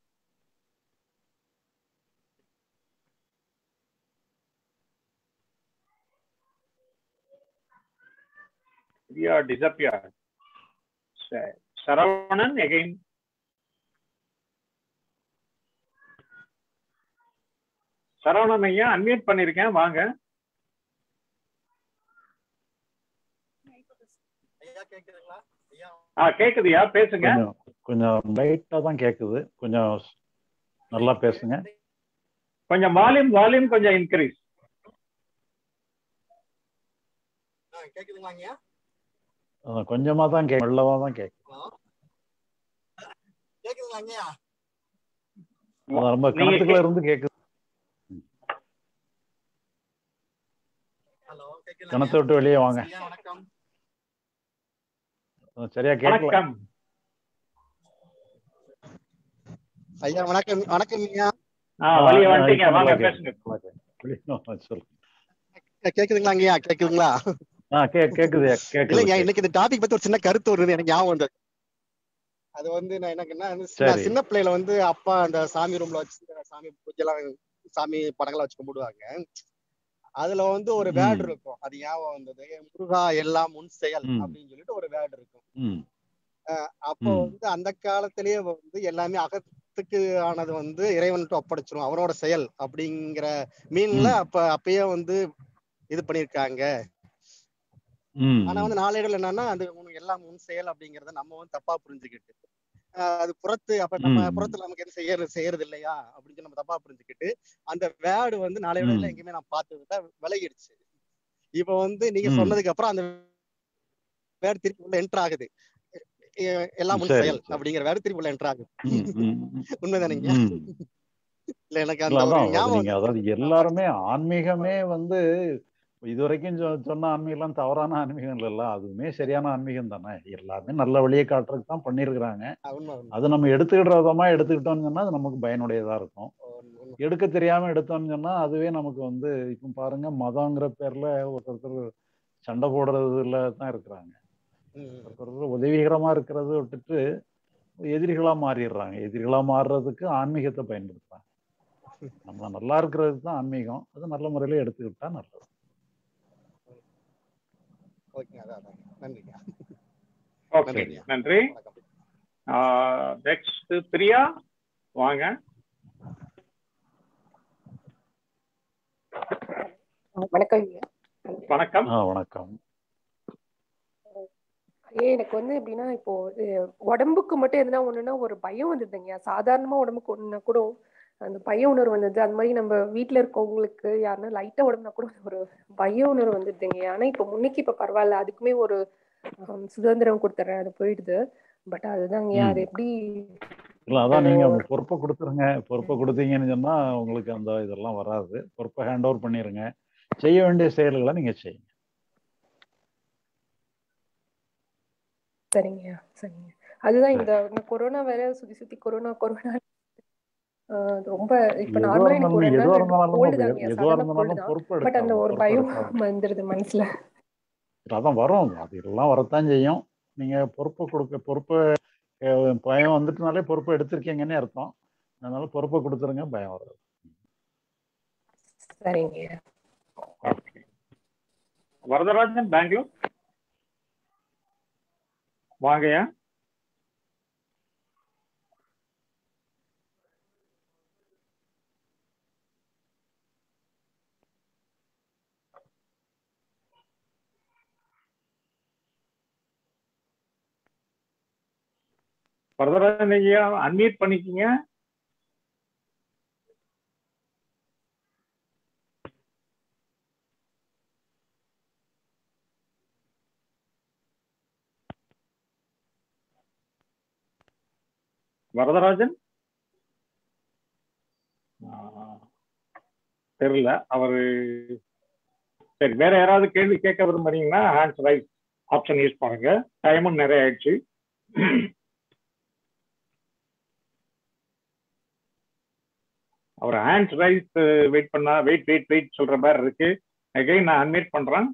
பிரியா டிசப்பியர் சரவணன் எகைன் சரவணன் ஐயா அன்மியூட் பண்ணிருக்கேன் வாங்க ஆ கேக்குதுயா பேசுங்க கொஞ்சம் கொஞ்சம் லைட்டா தான் கேக்குது கொஞ்சம் நல்லா பேசுங்க கொஞ்சம் வால்யூம் வால்யூம் கொஞ்சம் இன்க்ரீஸ் கேக்குதுங்களாங்க அதான் கொஞ்சமா தான் கே மெல்லவா தான் கேக்குது கேக்குதுங்களாங்க அதான் ரொம்ப நீங்க கணத்துக்குள்ள கே- இருந்து கேக்குது ஹலோ கணத்தை விட்டு வெளியே வாங்க ஐயா வணக்கம் அதான் சரியா கேட்கல வணக்கம் ஐயா வணக்கம் வணக்கம் ஐயா ஆ ஆ, வழிய ஆ, வந்துட்டீங்க இப்ப வாங்க நல்லா பேசுங்க கேக்குது நல்லா கேக்குது வெளியே வா, சொல்லு கேக்குதுங்களா ஐயா கேக்குதுங்களா ஆ கே கேக்குது கேக்குது இல்லைங்க கேக்குது இன்னைக்கு இந்த டாபிக் பத்தி ஒரு சின்ன கருத்து வருது எனக்கு ஞாபகம் வந்தது அது வந்து நான் என்னன்னா வந்து சின்ன சரி சின்ன பிள்ளையில வந்து அப்பா அந்த சாமி ரூம்ல வச்சு சாமி பூஜைலாம் சாமி படங்கள்லாம் வச்சு கும்பிடுவாங்க அதுல வந்து ஒரு ம் வேர்டு இருக்கும் அது ஞாபகம் வந்தது முருகா எல்லாம் முன் செயல் ம் அப்படின்னு சொல்லிட்டு ஒரு வேர்டு இருக்கும் ம் அப்போ ம் வந்து அந்த காலத்திலேயே வந்து எல்லாமே அகத்துக்கு ஆனது வந்து இறைவன்ட்டு ஒப்படைச்சிரும் அவரோட செயல் அப்படிங்கிற மீன்ல ம் அப்ப அப்பயே வந்து இது பண்ணிருக்காங்க ம் ஆனா ம் வந்து நாளடைவில் என்னன்னா அது உனக்கு எல்லாம் முன் செயல் அப்படிங்கறத நம்ம வந்து தப்பா புரிஞ்சுக்கிட்டு ஆஹ் அது புறத்து அப்ப நம்ம ம் புறத்துல நமக்கு எது செய்யறது செய்யறது இல்லையா அப்படின்னு சொல்லி நம்ம தப்பா புரிஞ்சுக்கிட்டு அந்த வேர்டு வந்து நாளடைவில் ம் எங்கேயுமே நான் பார்த்ததுல விலகிடுச்சு இப்ப வந்து நீங்க ம் சொன்னதுக்கு அப்புறம் அந்த வேர்டு திருப்பி உள்ள என்டர் ஆகுது எ- எல்லாம் முன் சரி செயல் சரி அப்படிங்கிற வேர்டு திருப்பி உள்ள என்டர் ஆகுது ம் ம் ம் உண்மைதானீங்க ம் இல்ல எனக்கு இல்ல அந்த ஒரு அதான் அது ஞாபகம் நீங்க வந்தது அதாவது எல்லாருமே ஆன்மீகமே வந்து இதுவரைக்கும் சொ- சொன்ன ஆன்மீகம் தவறான ஆன்மீகம் இல்லைல்ல அதுவுமே சரியான ஆன்மீகம் தானே எல்லாமே நல்ல வழியை காட்டுறதுக்கு தான் பண்ணியிருக்கிறாங்க ஆஹ் உண்மை உண்மை அது நம்ம எடுத்துக்கிற விதமா எடுத்துக்கிட்டோம்னு சொன்னா அது நமக்கு பயனுடையதா இருக்கும் உண்மை, உண்மை. எடுக்க தெரியாம எடுத்தோம்னு சொன்னா அதுவே நமக்கு வந்து இப்போ பாருங்க மதங்கிற பேர்ல ஒருத்தர் சண்டை போடுறதுல தான் இருக்கிறாங்க ம், ம். ஒருத்தர் உதவிகரமா இருக்கிறத விட்டுட்டு எதிரிகளா மாறிடுறாங்க எதிரிகளா மாறுறதுக்கு ஆன்மீகத்தை பயன்படுத்துறாங்க நம்ம நல்லா இருக்கிறது தான் ஆன்மீகம் அது நல்ல முறையில எடுத்துக்கிட்டா நல்லது ஓகேங்க அதான் அதான் நன்றிங்க ஓகே நன்றிங்க நன்றி நெக்ஸ்ட் பிரியா வாங்க வணக்கம் ஐயா வணக்கம் ஆ வணக்கம் ஐயா எனக்கு வந்து எப்படின்னா இப்போ இது உடம்புக்கு மட்டும் எதுனா ஒண்ணுன்னா ஒரு பயம் வந்ததுங்க சாதாரணமா உடம்புக்கு ஒண்ணுனா கூட அந்த பய உணர்வு வந்தது அந்த மாதிரி நம்ம வீட்ல இருக்கவங்களுக்கு யாருன்னா லைட்டா உடம்புனா கூட ஒரு பய உணர்வு வந்துடுதுங்க ஆனா இப்போ முன்னைக்கு இப்ப பரவாயில்ல அதுக்குமே ஒரு ஹம், சுதந்திரம் கொடுத்துறேன் அது போயிடுது பட் அதுதாங்க அது ம் எப்படி இல்ல அதான் நீங்க உங்க பொறுப்பை கொடுத்துருங்க பொறுப்பை கொடுத்தீங்கன்னு சொன்னா உங்களுக்கு அந்த இதெல்லாம் வராது பொறுப்பை ஹேண்ட் ஓவர் பண்ணிருங்க செய்ய வேண்டிய செயல்களை நீங்க செய்யுங்க சரிங்க சரிங்க அதுதான் இந்த இந்த கொரோனா வேற சுத்தி சுத்தி கொரோனா கொரோனா ஆஹ் ரொம்ப இப்ப எதுவா நார்மலா எனக்கு ஒரு இருந்தாலும் ரெண்டு நாள் எதுவா கோல்டு இருந்தாலும் தாங்க எதுவா சாதாரண கோல்டு இருந்தாலும் தான் பொறுப்பு பட் அந்த எடுத்தாகணும் ஒரு பொறுப்பு பயம் எடுத்தாகணும் வந்துருது மனசுல அதான் வரும் அது எல்லாம் வரத்தான் செய்யும் நீங்க பொறுப்பை கொடுக்க பொறுப்பை அஹ், பயம் வந்துட்டுனாலே பொறுப்பை எடுத்திருக்கீங்கன்னே அர்த்தம் அதனால பொறுப்பை கொடுத்துருங்க பயம் வராது சரிங்க வரதராஜன் பெங்களூர் வாங்கய்யா வரதராஜன் ஐயா அன்மியூட் பண்ணிக்கிங்க வரதராஜன் ஆஹ், தெரியல அவரு சரி வேற யாராவது கேள்வி கேட்க விரும்புறீங்கன்னா ஹேண்ட்ஸ் ரைஸ் ஆப்ஷன் யூஸ் பண்ணுங்க டைமும் நிறைய ஆயிடுச்சு அவர் ஹேண்ட்ஸ் ரைஸ் வெயிட் பண்ணா வெயிட் வெயிட் வெயிட் சொல்ற மாதிரி இருக்கு அகைன் நான் அன்மீட் பண்றேன்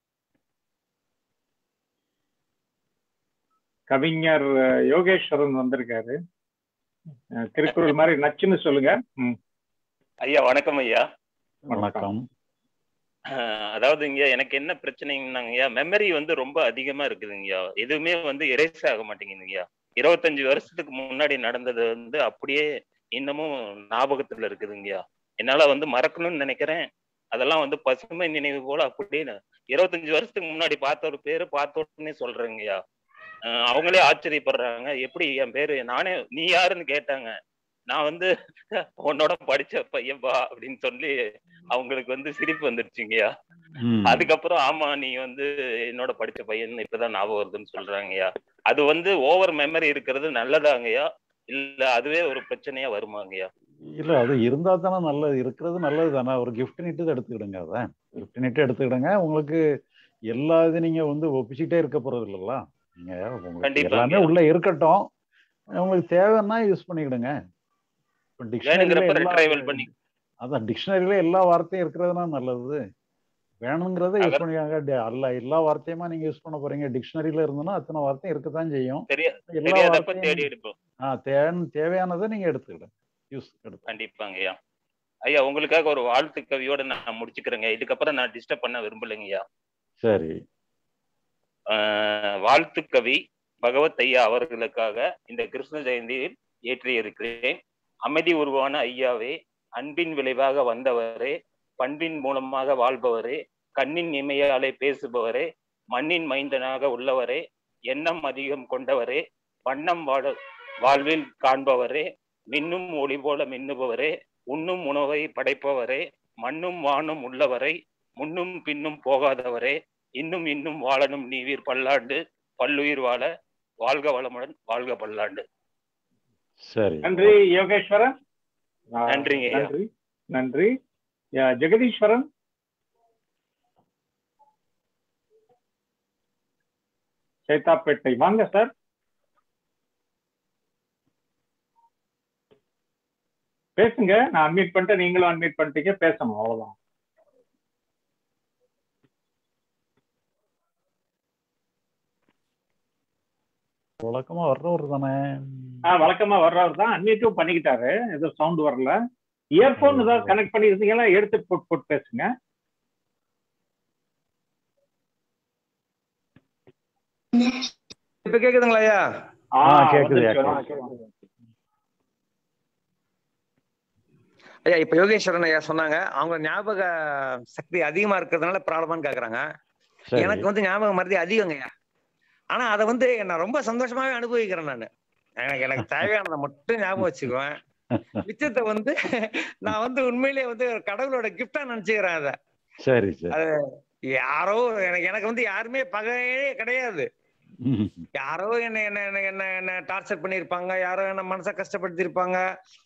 கவிஞர் அஹ், யோகேஸ்வரன் வந்திருக்காரு அஹ், திருக்குறள் மாதிரி நச்சுன்னு சொல்லுங்க ம், ஐயா வணக்கம் ஐயா வணக்கம் அஹ் அதாவது இங்க எனக்கு என்ன பிரச்சனைங்கன்னாங்கய்யா மெமரி வந்து ரொம்ப அதிகமா இருக்குதுங்கய்யா எதுவுமே வந்து எரேஸ் ஆக மாட்டேங்குதுங்கய்யா இருபத்தஞ்சு வருஷத்துக்கு முன்னாடி நடந்தது வந்து அப்படியே இன்னமும் ஞாபகத்துல இருக்குதுங்கய்யா என்னால வந்து மறக்கணும்னு நினைக்கிறேன் அதெல்லாம் வந்து பசுமை நினைவு போல அப்படியே நான் இருபத்தஞ்சு வருஷத்துக்கு முன்னாடி பார்த்த ஒரு பேரு பார்த்த உடனே சொல்றேங்கய்யா அஹ் அவங்களே ஆச்சரியப்படுறாங்க எப்படி என் பேரு நானே நீ யாருன்னு கேட்டாங்க நான் வந்து உன்னோட படிச்ச பையன்பா அப்படின்னு சொல்லி அவங்களுக்கு வந்து சிரிப்பு வந்துருச்சுங்கய்யா ம். அதுக்கப்புறம் ஆமா நீ வந்து என்னோட படிச்ச பையன் இப்பதான் ஞாபகம் வருதுன்னு சொல்றாங்கய்யா அது வந்து ஓவர் மெமரி இருக்கிறது நல்லதாங்கய்யா இல்ல அதுவே ஒரு பிரச்சனையா வருமாங்கய்யா இல்ல அது இருந்தா தானே நல்லது இருக்கிறது நல்லது தானே ஒரு gift நீட்டு எடுத்துக்கிடுங்க அதான் gift நீட்டு எடுத்துக்கிடுங்க உங்களுக்கு எல்லா இது நீங்க வந்து ஒப்பிச்சுட்டே இருக்க போறது இல்லல்ல நீங்க உங்களுக்கு கண்டிப்பாங்க. எல்லாமே உள்ள இருக்கட்டும் உங்களுக்கு தேவைன்னா யூஸ் பண்ணிக்கிடுங்க இப்போ வேணுங்கிறப்ப டிக்ஷனரியில retrieval எல்லா பண்ணி அதான் டிக்ஷனரியில எல்லா வார்த்தையும் இருக்கிறதுனா நல்லது வேணுங்கிறத யூஸ் அகர்- பண்ணிக்காங்க டி- அல்ல எல்லா வார்த்தையுமா நீங்க யூஸ் பண்ண போறீங்க டிக்ஷனரியில இருந்ததுன்னா அத்தனை வார்த்தையும் இருக்கத்தான் செய்யும் தெரிய எல்லா தெரியாதப்ப வார்த்தையும் தேடி எடுப்போம் ஆ தேவை தேவையானதை நீங்க எடுத்துக்கிடுங்க யூஸ் எடுத்து கண்டிப்பாங்க ஐயா ஐயா உங்களுக்காக ஒரு வாழ்த்து கவியோட நான் முடிச்சுக்கிறேங்க இதுக்கப்புறம் நான் டிஸ்டர்ப் பண்ண விரும்பலைங்க ஐயா சரி ஆஹ் வாழ்த்து கவி பகவத் ஐயா அவர்களுக்காக இந்த கிருஷ்ண ஜெயந்தியில் ஏற்றியிருக்கிறேன் அமைதி உருவான ஐயாவே அன்பின் விளைவாக வந்தவரே பண்பின் மூலமாக வாழ்பவரே கண்ணின் இமையாலே பேசுபவரே மண்ணின் மைந்தனாக உள்ளவரே எண்ணம் அதிகம் கொண்டவரே வண்ணம் வாழ வாழ்வில் காண்பவரே மின்னும் ஒளி போல மின்னுபவரே உண்ணும் உணவை படைப்பவரே மண்ணும் வானும் உள்ளவரை முன்னும் பின்னும் போகாதவரே இன்னும் இன்னும் வாழணும் நீவீர் பல்லாண்டு பல்லுயிர் வாழ வாழ்க வளமுடன் வாழ்க பல்லாண்டு சரி நன்றி யோகேஸ்வரன் ஆஹ், நன்றிங்க ஐயா. நன்றி நன்றி யா, ஜெகதீஸ்வரன் சேத்தாப்பேட்டை வாங்க சார் பேசுங்க நான் அன்மியூட் பண்ணிட்டு நீங்களும் அன்மியூட் பண்ணிட்டீங்க பேசணும் அவ்வளவுதான் வழக்கமா வர்றவர் தானே ஆ வழக்கமா வர்றவர் தான் அன்மியூட்டும் பண்ணிக்கிட்டாரு ஏதோ சவுண்ட் வரல இயர்போன் ஏதாவது கனெக்ட் பண்ணியிருந்தீங்கன்னா எடுத்து போட்டு போட்டு பேசுங்க இப்ப கேக்குதுங்களா ஐயா ஆ கேக்குது, வந்துருச்சு, கேக்குது. வந்துருச்சு. ஐயா இப்ப யோகேஸ்வரன் ஐயா சொன்னாங்க அவங்க ஞாபக சக்தி அதிகமா இருக்கிறதுனால ப்ராப்ளமான்னு கேக்குறாங்க சரி. எனக்கு வந்து ஞாபக மருதி அதிகங்க ஐயா ஆனா அதை வந்து நான் ரொம்ப சந்தோஷமாவே அனுபவிக்கிறேன் நான் எனக்கு எனக்கு தேவையானதை மட்டும் ஞாபகம் வச்சுக்குவேன் மிச்சத்தை வந்து நான் வந்து உண்மையிலேயே வந்து ஒரு கடவுளோட கிஃப்டா நினைச்சுக்கிறேன் அதை சரி சரி அது யாரோ எனக்கு எனக்கு வந்து யாருமே பகையே கிடையாது ம். யாரோ என்ன என்ன என்ன என்ன என்ன டார்ச்சர் பண்ணிருப்பாங்க யாரோ என்ன மனசை கஷ்டப்படுத்திருப்பாங்க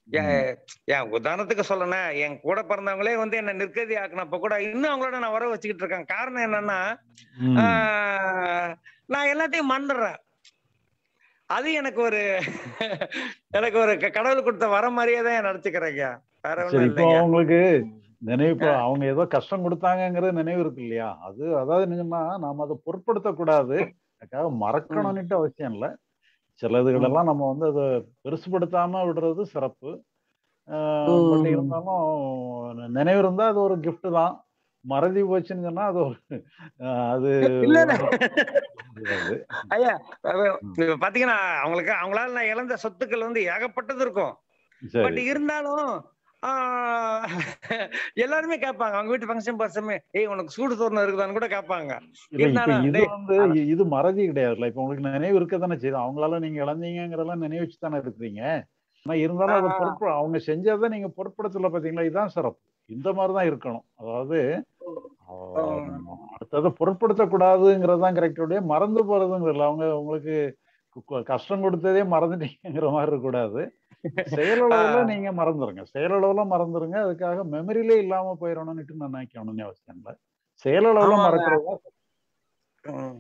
என் உதாரணத்துக்கு சொல்லணும் என் கூட பிறந்தவங்களே வந்து என்ன நிற்கதி ஆக்குனப்ப கூட இன்னும் அவங்களோட நான் வர வச்சுக்கிட்டு இருக்கேன் காரணம் என்னன்னா ம். ஆஹ், நான் எல்லாத்தையும் மறந்துடுறேன் அது எனக்கு ஒரு எனக்கு ஒரு க- கடவுள் கொடுத்த வர மாதிரியே தான் நினைச்சுக்கிறேங்க வேற சரி ஒண்ணும் இப்போ இல்லைங்க அவங்களுக்கு நினைவு இப்போ அவங்க ஏதோ கஷ்டம் கொடுத்தாங்கங்கிறது நினைவு இருக்கு இல்லையா அது அதாவது என்னன்னா நாம அதை பொருட்படுத்தக்கூடாது அதுக்காக மறக்கணும்னுட்டு அவசியம் இல்லை சிலதுகளெல்லாம் நம்ம வந்து அதை பெருசுபடுத்தாம விடுறது சிறப்பு பட் ம். இருந்தாலும் நினைவு இருந்தா அது ஒரு gift தான் மறதி போச்சுன்னு சொன்னா அது ஒரு அஹ், அது இல்ல இல்ல முடியாது. ஐயா அவ- இப்ப பாத்தீங்கன்னா அவங்களுக்கு அவங்களால நான் இழந்த சொத்துக்கள் வந்து ஏகப்பட்டது இருக்கும் பட் சரி இருந்தாலும் ஆஹ், எல்லாருமே கேட்பாங்க அவங்க வீட்டு ஃபங்க்ஷன் பர்சமே ஏய் உனக்கு சூடு தோரணம் இருக்குதான்னு கூட கேட்பாங்க இல்ல இப்ப இருந்தாலும் இது டேய், வந்து இ- இது மறதி கிடையாதுல்ல இப்ப உங்களுக்கு நினைவு இருக்க தானே செய்யுது அவங்களால நீங்க இழந்தீங்கிறதெல்லாம் நினைவு வச்சு தானே இருக்கிறீங்க ஆனா இருந்தாலும் அதை ஆஹ், பொறுப்பு அவங்க செஞ்சதை நீங்க பொருட்படுத்தல பாத்தீங்களா இதுதான் சிறப்பு இந்த மாதிரிதான் இருக்கணும் அதாவது ஆஹ், அடுத்ததை பொருட்படுத்தக்கூடாதுங்கிறது தான் கரெக்டுடைய மறந்து போறதுங்கிறதுல அவங்க உங்களுக்கு கு- கு- கஷ்டம் கொடுத்ததே மறந்துட்டீங்கிற மாதிரி இருக்கக்கூடாது செயலளவுல ஆஹ், நீங்க மறந்துருங்க செயலளவுல மறந்துருங்க அதுக்காக மெமரியிலே இல்லாம போயிடணும்னுட்டு நான் நினைக்கணும்னு அவசியம் இல்லை செயலளவுல ஆமாங்க மறக்கிறது ம்.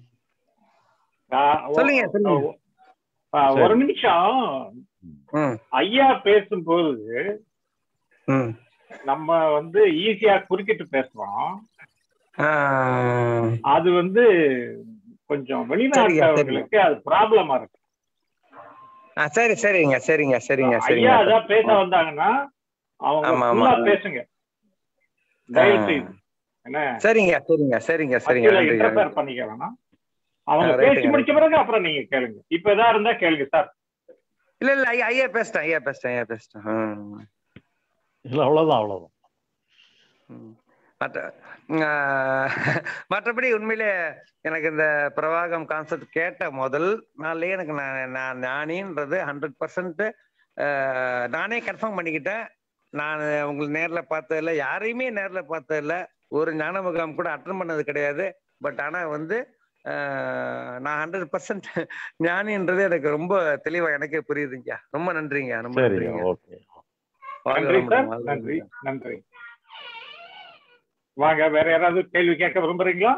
ஆஹ் ஒ- சொல்லுங்க சொல்லுங்க ஒ- ஆஹ் ஒரு சரி நிமிஷம் ம் ஐயா பேசும்போது ம் நம்ம வந்து ஈஸியா குறுக்கிட்டு பேசுறோம் ஆஹ், அது வந்து கொஞ்சம் சரிங்க சரிங்க வெளிநாட்டவர்களுக்கு அது ப்ராப்ளமா இருக்கு ஆ சரி சரிங்க சரிங்க சரிங்க ஐயா சரிங்க அதான் பேச வந்தாங்கன்னா அவங்க ஆமா ஆமா ஃபுல்லா பேசுங்க தயவு செய்து என்ன சரிங்க சரிங்க சரிங்க சரிங்க மத்தியில நன்றிங்க இன்டர்ஃபேர் பண்ணிக்க வேணாம் அவங்க ஆ, பேசி ரைட்டுங்க முடிச்ச பிறகு அப்புறம் நீங்க கேளுங்க இப்ப எதா இருந்தா கேளுங்க சார் இல்ல இல்ல ஐயா ஐயா பேசிட்டேன் ஐயா பேசிட்டேன் ஐயா பேசிட்டேன் ம். இல்ல அவ்வளவுதான் அவ்வளவுதான் ம். மற்ற ஆஹ், மற்றபடி உண்மையிலே எனக்கு இந்த பிரவாகம் கான்செப்ட் கேட்ட முதல் நாள்லயே எனக்கு நான் நான் ஞானின்றது ஹண்ட்ரட் பர்சன்ட் நானே கன்ஃபார்ம் பண்ணிக்கிட்டேன் நான் உங்களை நேர்ல பார்த்ததில்ல யாரையுமே நேர்ல பார்த்ததில்ல ஒரு ஞான முகாம் கூட அட்டன் பண்ணது கிடையாது பட் ஆனா வந்து ஆஹ், நான் ஹண்ட்ரட் பர்சன்ட் ஞானின்றது எனக்கு ரொம்ப தெளிவா எனக்கே புரியுதுங்க ரொம்ப நன்றிங்க ரொம்ப சரிங்க நன்றிங்க ஓகே வாழ்க நன்றி சார் வளமுடன், வாழ்க நன்றி வளமுடன். நன்றி வாங்க வேற யாராவது கேள்வி கேட்க விரும்புறீங்களா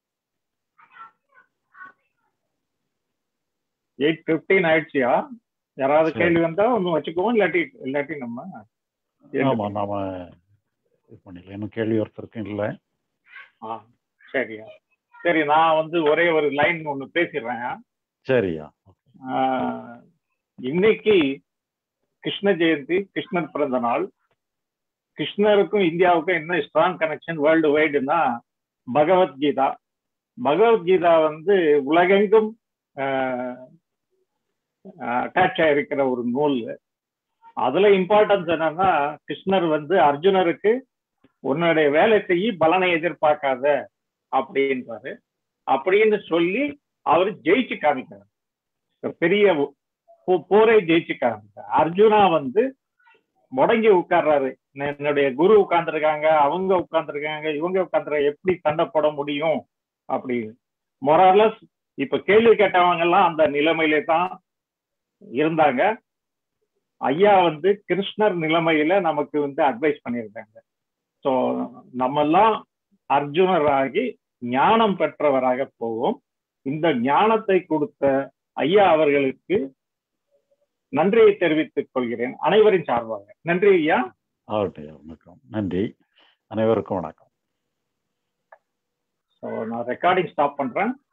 எயிட் பிப்டீன் ஆயிடுச்சியா யாராவது சரி. கேள்வி வந்தா ஒன்றும் வச்சுக்குவோம் இல்லாட்டி இல்லாட்டி நம்ம end ஆமா நாம இது பண்ணிடலாம் இன்னும் கேள்வி ஒருத்தருக்கும் இல்லை ஆ சரியா சரி நான் வந்து ஒரே ஒரு லைன் ஒன்று பேசிடுறேன் சரியா ஆஹ், இன்னைக்கு கிருஷ்ண ஜெயந்தி கிருஷ்ணர் பிறந்த நாள் கிருஷ்ணருக்கும் இந்தியாவுக்கும் என்ன ஸ்ட்ராங் கனெக்ஷன் வேர்ல்டு வைடுனா பகவத்கீதா பகவத்கீதா வந்து உலகெங்கும் அட்டாச் ஆயிருக்கிற ஒரு நூல் அதுல இம்பார்ட்டன்ஸ் என்னன்னா கிருஷ்ணர் வந்து அர்ஜுனருக்கு உன்னுடைய வேலை செய்யி பலனை எதிர்பார்க்காத அப்படின்றாரு அப்படின்னு சொல்லி அவர் ஜெயிச்சு காமிக்கிறார் பெரிய போ- போரை ஜெயிச்சு காமிக்கிறார் அர்ஜுனா வந்து முடங்கி உட்கார்றாரு ந- என்னுடைய குரு உட்கார்ந்துருக்காங்க அவங்க உட்கார்ந்துருக்காங்க இவங்க உட்கார்ந்துரு எப்படி சண்டை போட முடியும் அப்படி மொராலஸ் இப்ப கேள்வி கேட்டவங்க எல்லாம் அந்த நிலைமையிலே தான் இருந்தாங்க ஐயா வந்து கிருஷ்ணர் நிலைமையில நமக்கு வந்து அட்வைஸ் பண்ணியிருக்காங்க ஸோ நம்ம எல்லாம் அர்ஜுனராகி ஞானம் பெற்றவராக போவோம் இந்த ஞானத்தை கொடுத்த ஐயா அவர்களுக்கு நன்றியை தெரிவித்துக் கொள்கிறேன் அனைவரின் சார்பாக நன்றி ஐயா ஆகட்டும் வணக்கம் நன்றி அனைவருக்கும் வணக்கம் ஸோ நான் ரெக்கார்டிங் ஸ்டாப் பண்றேன்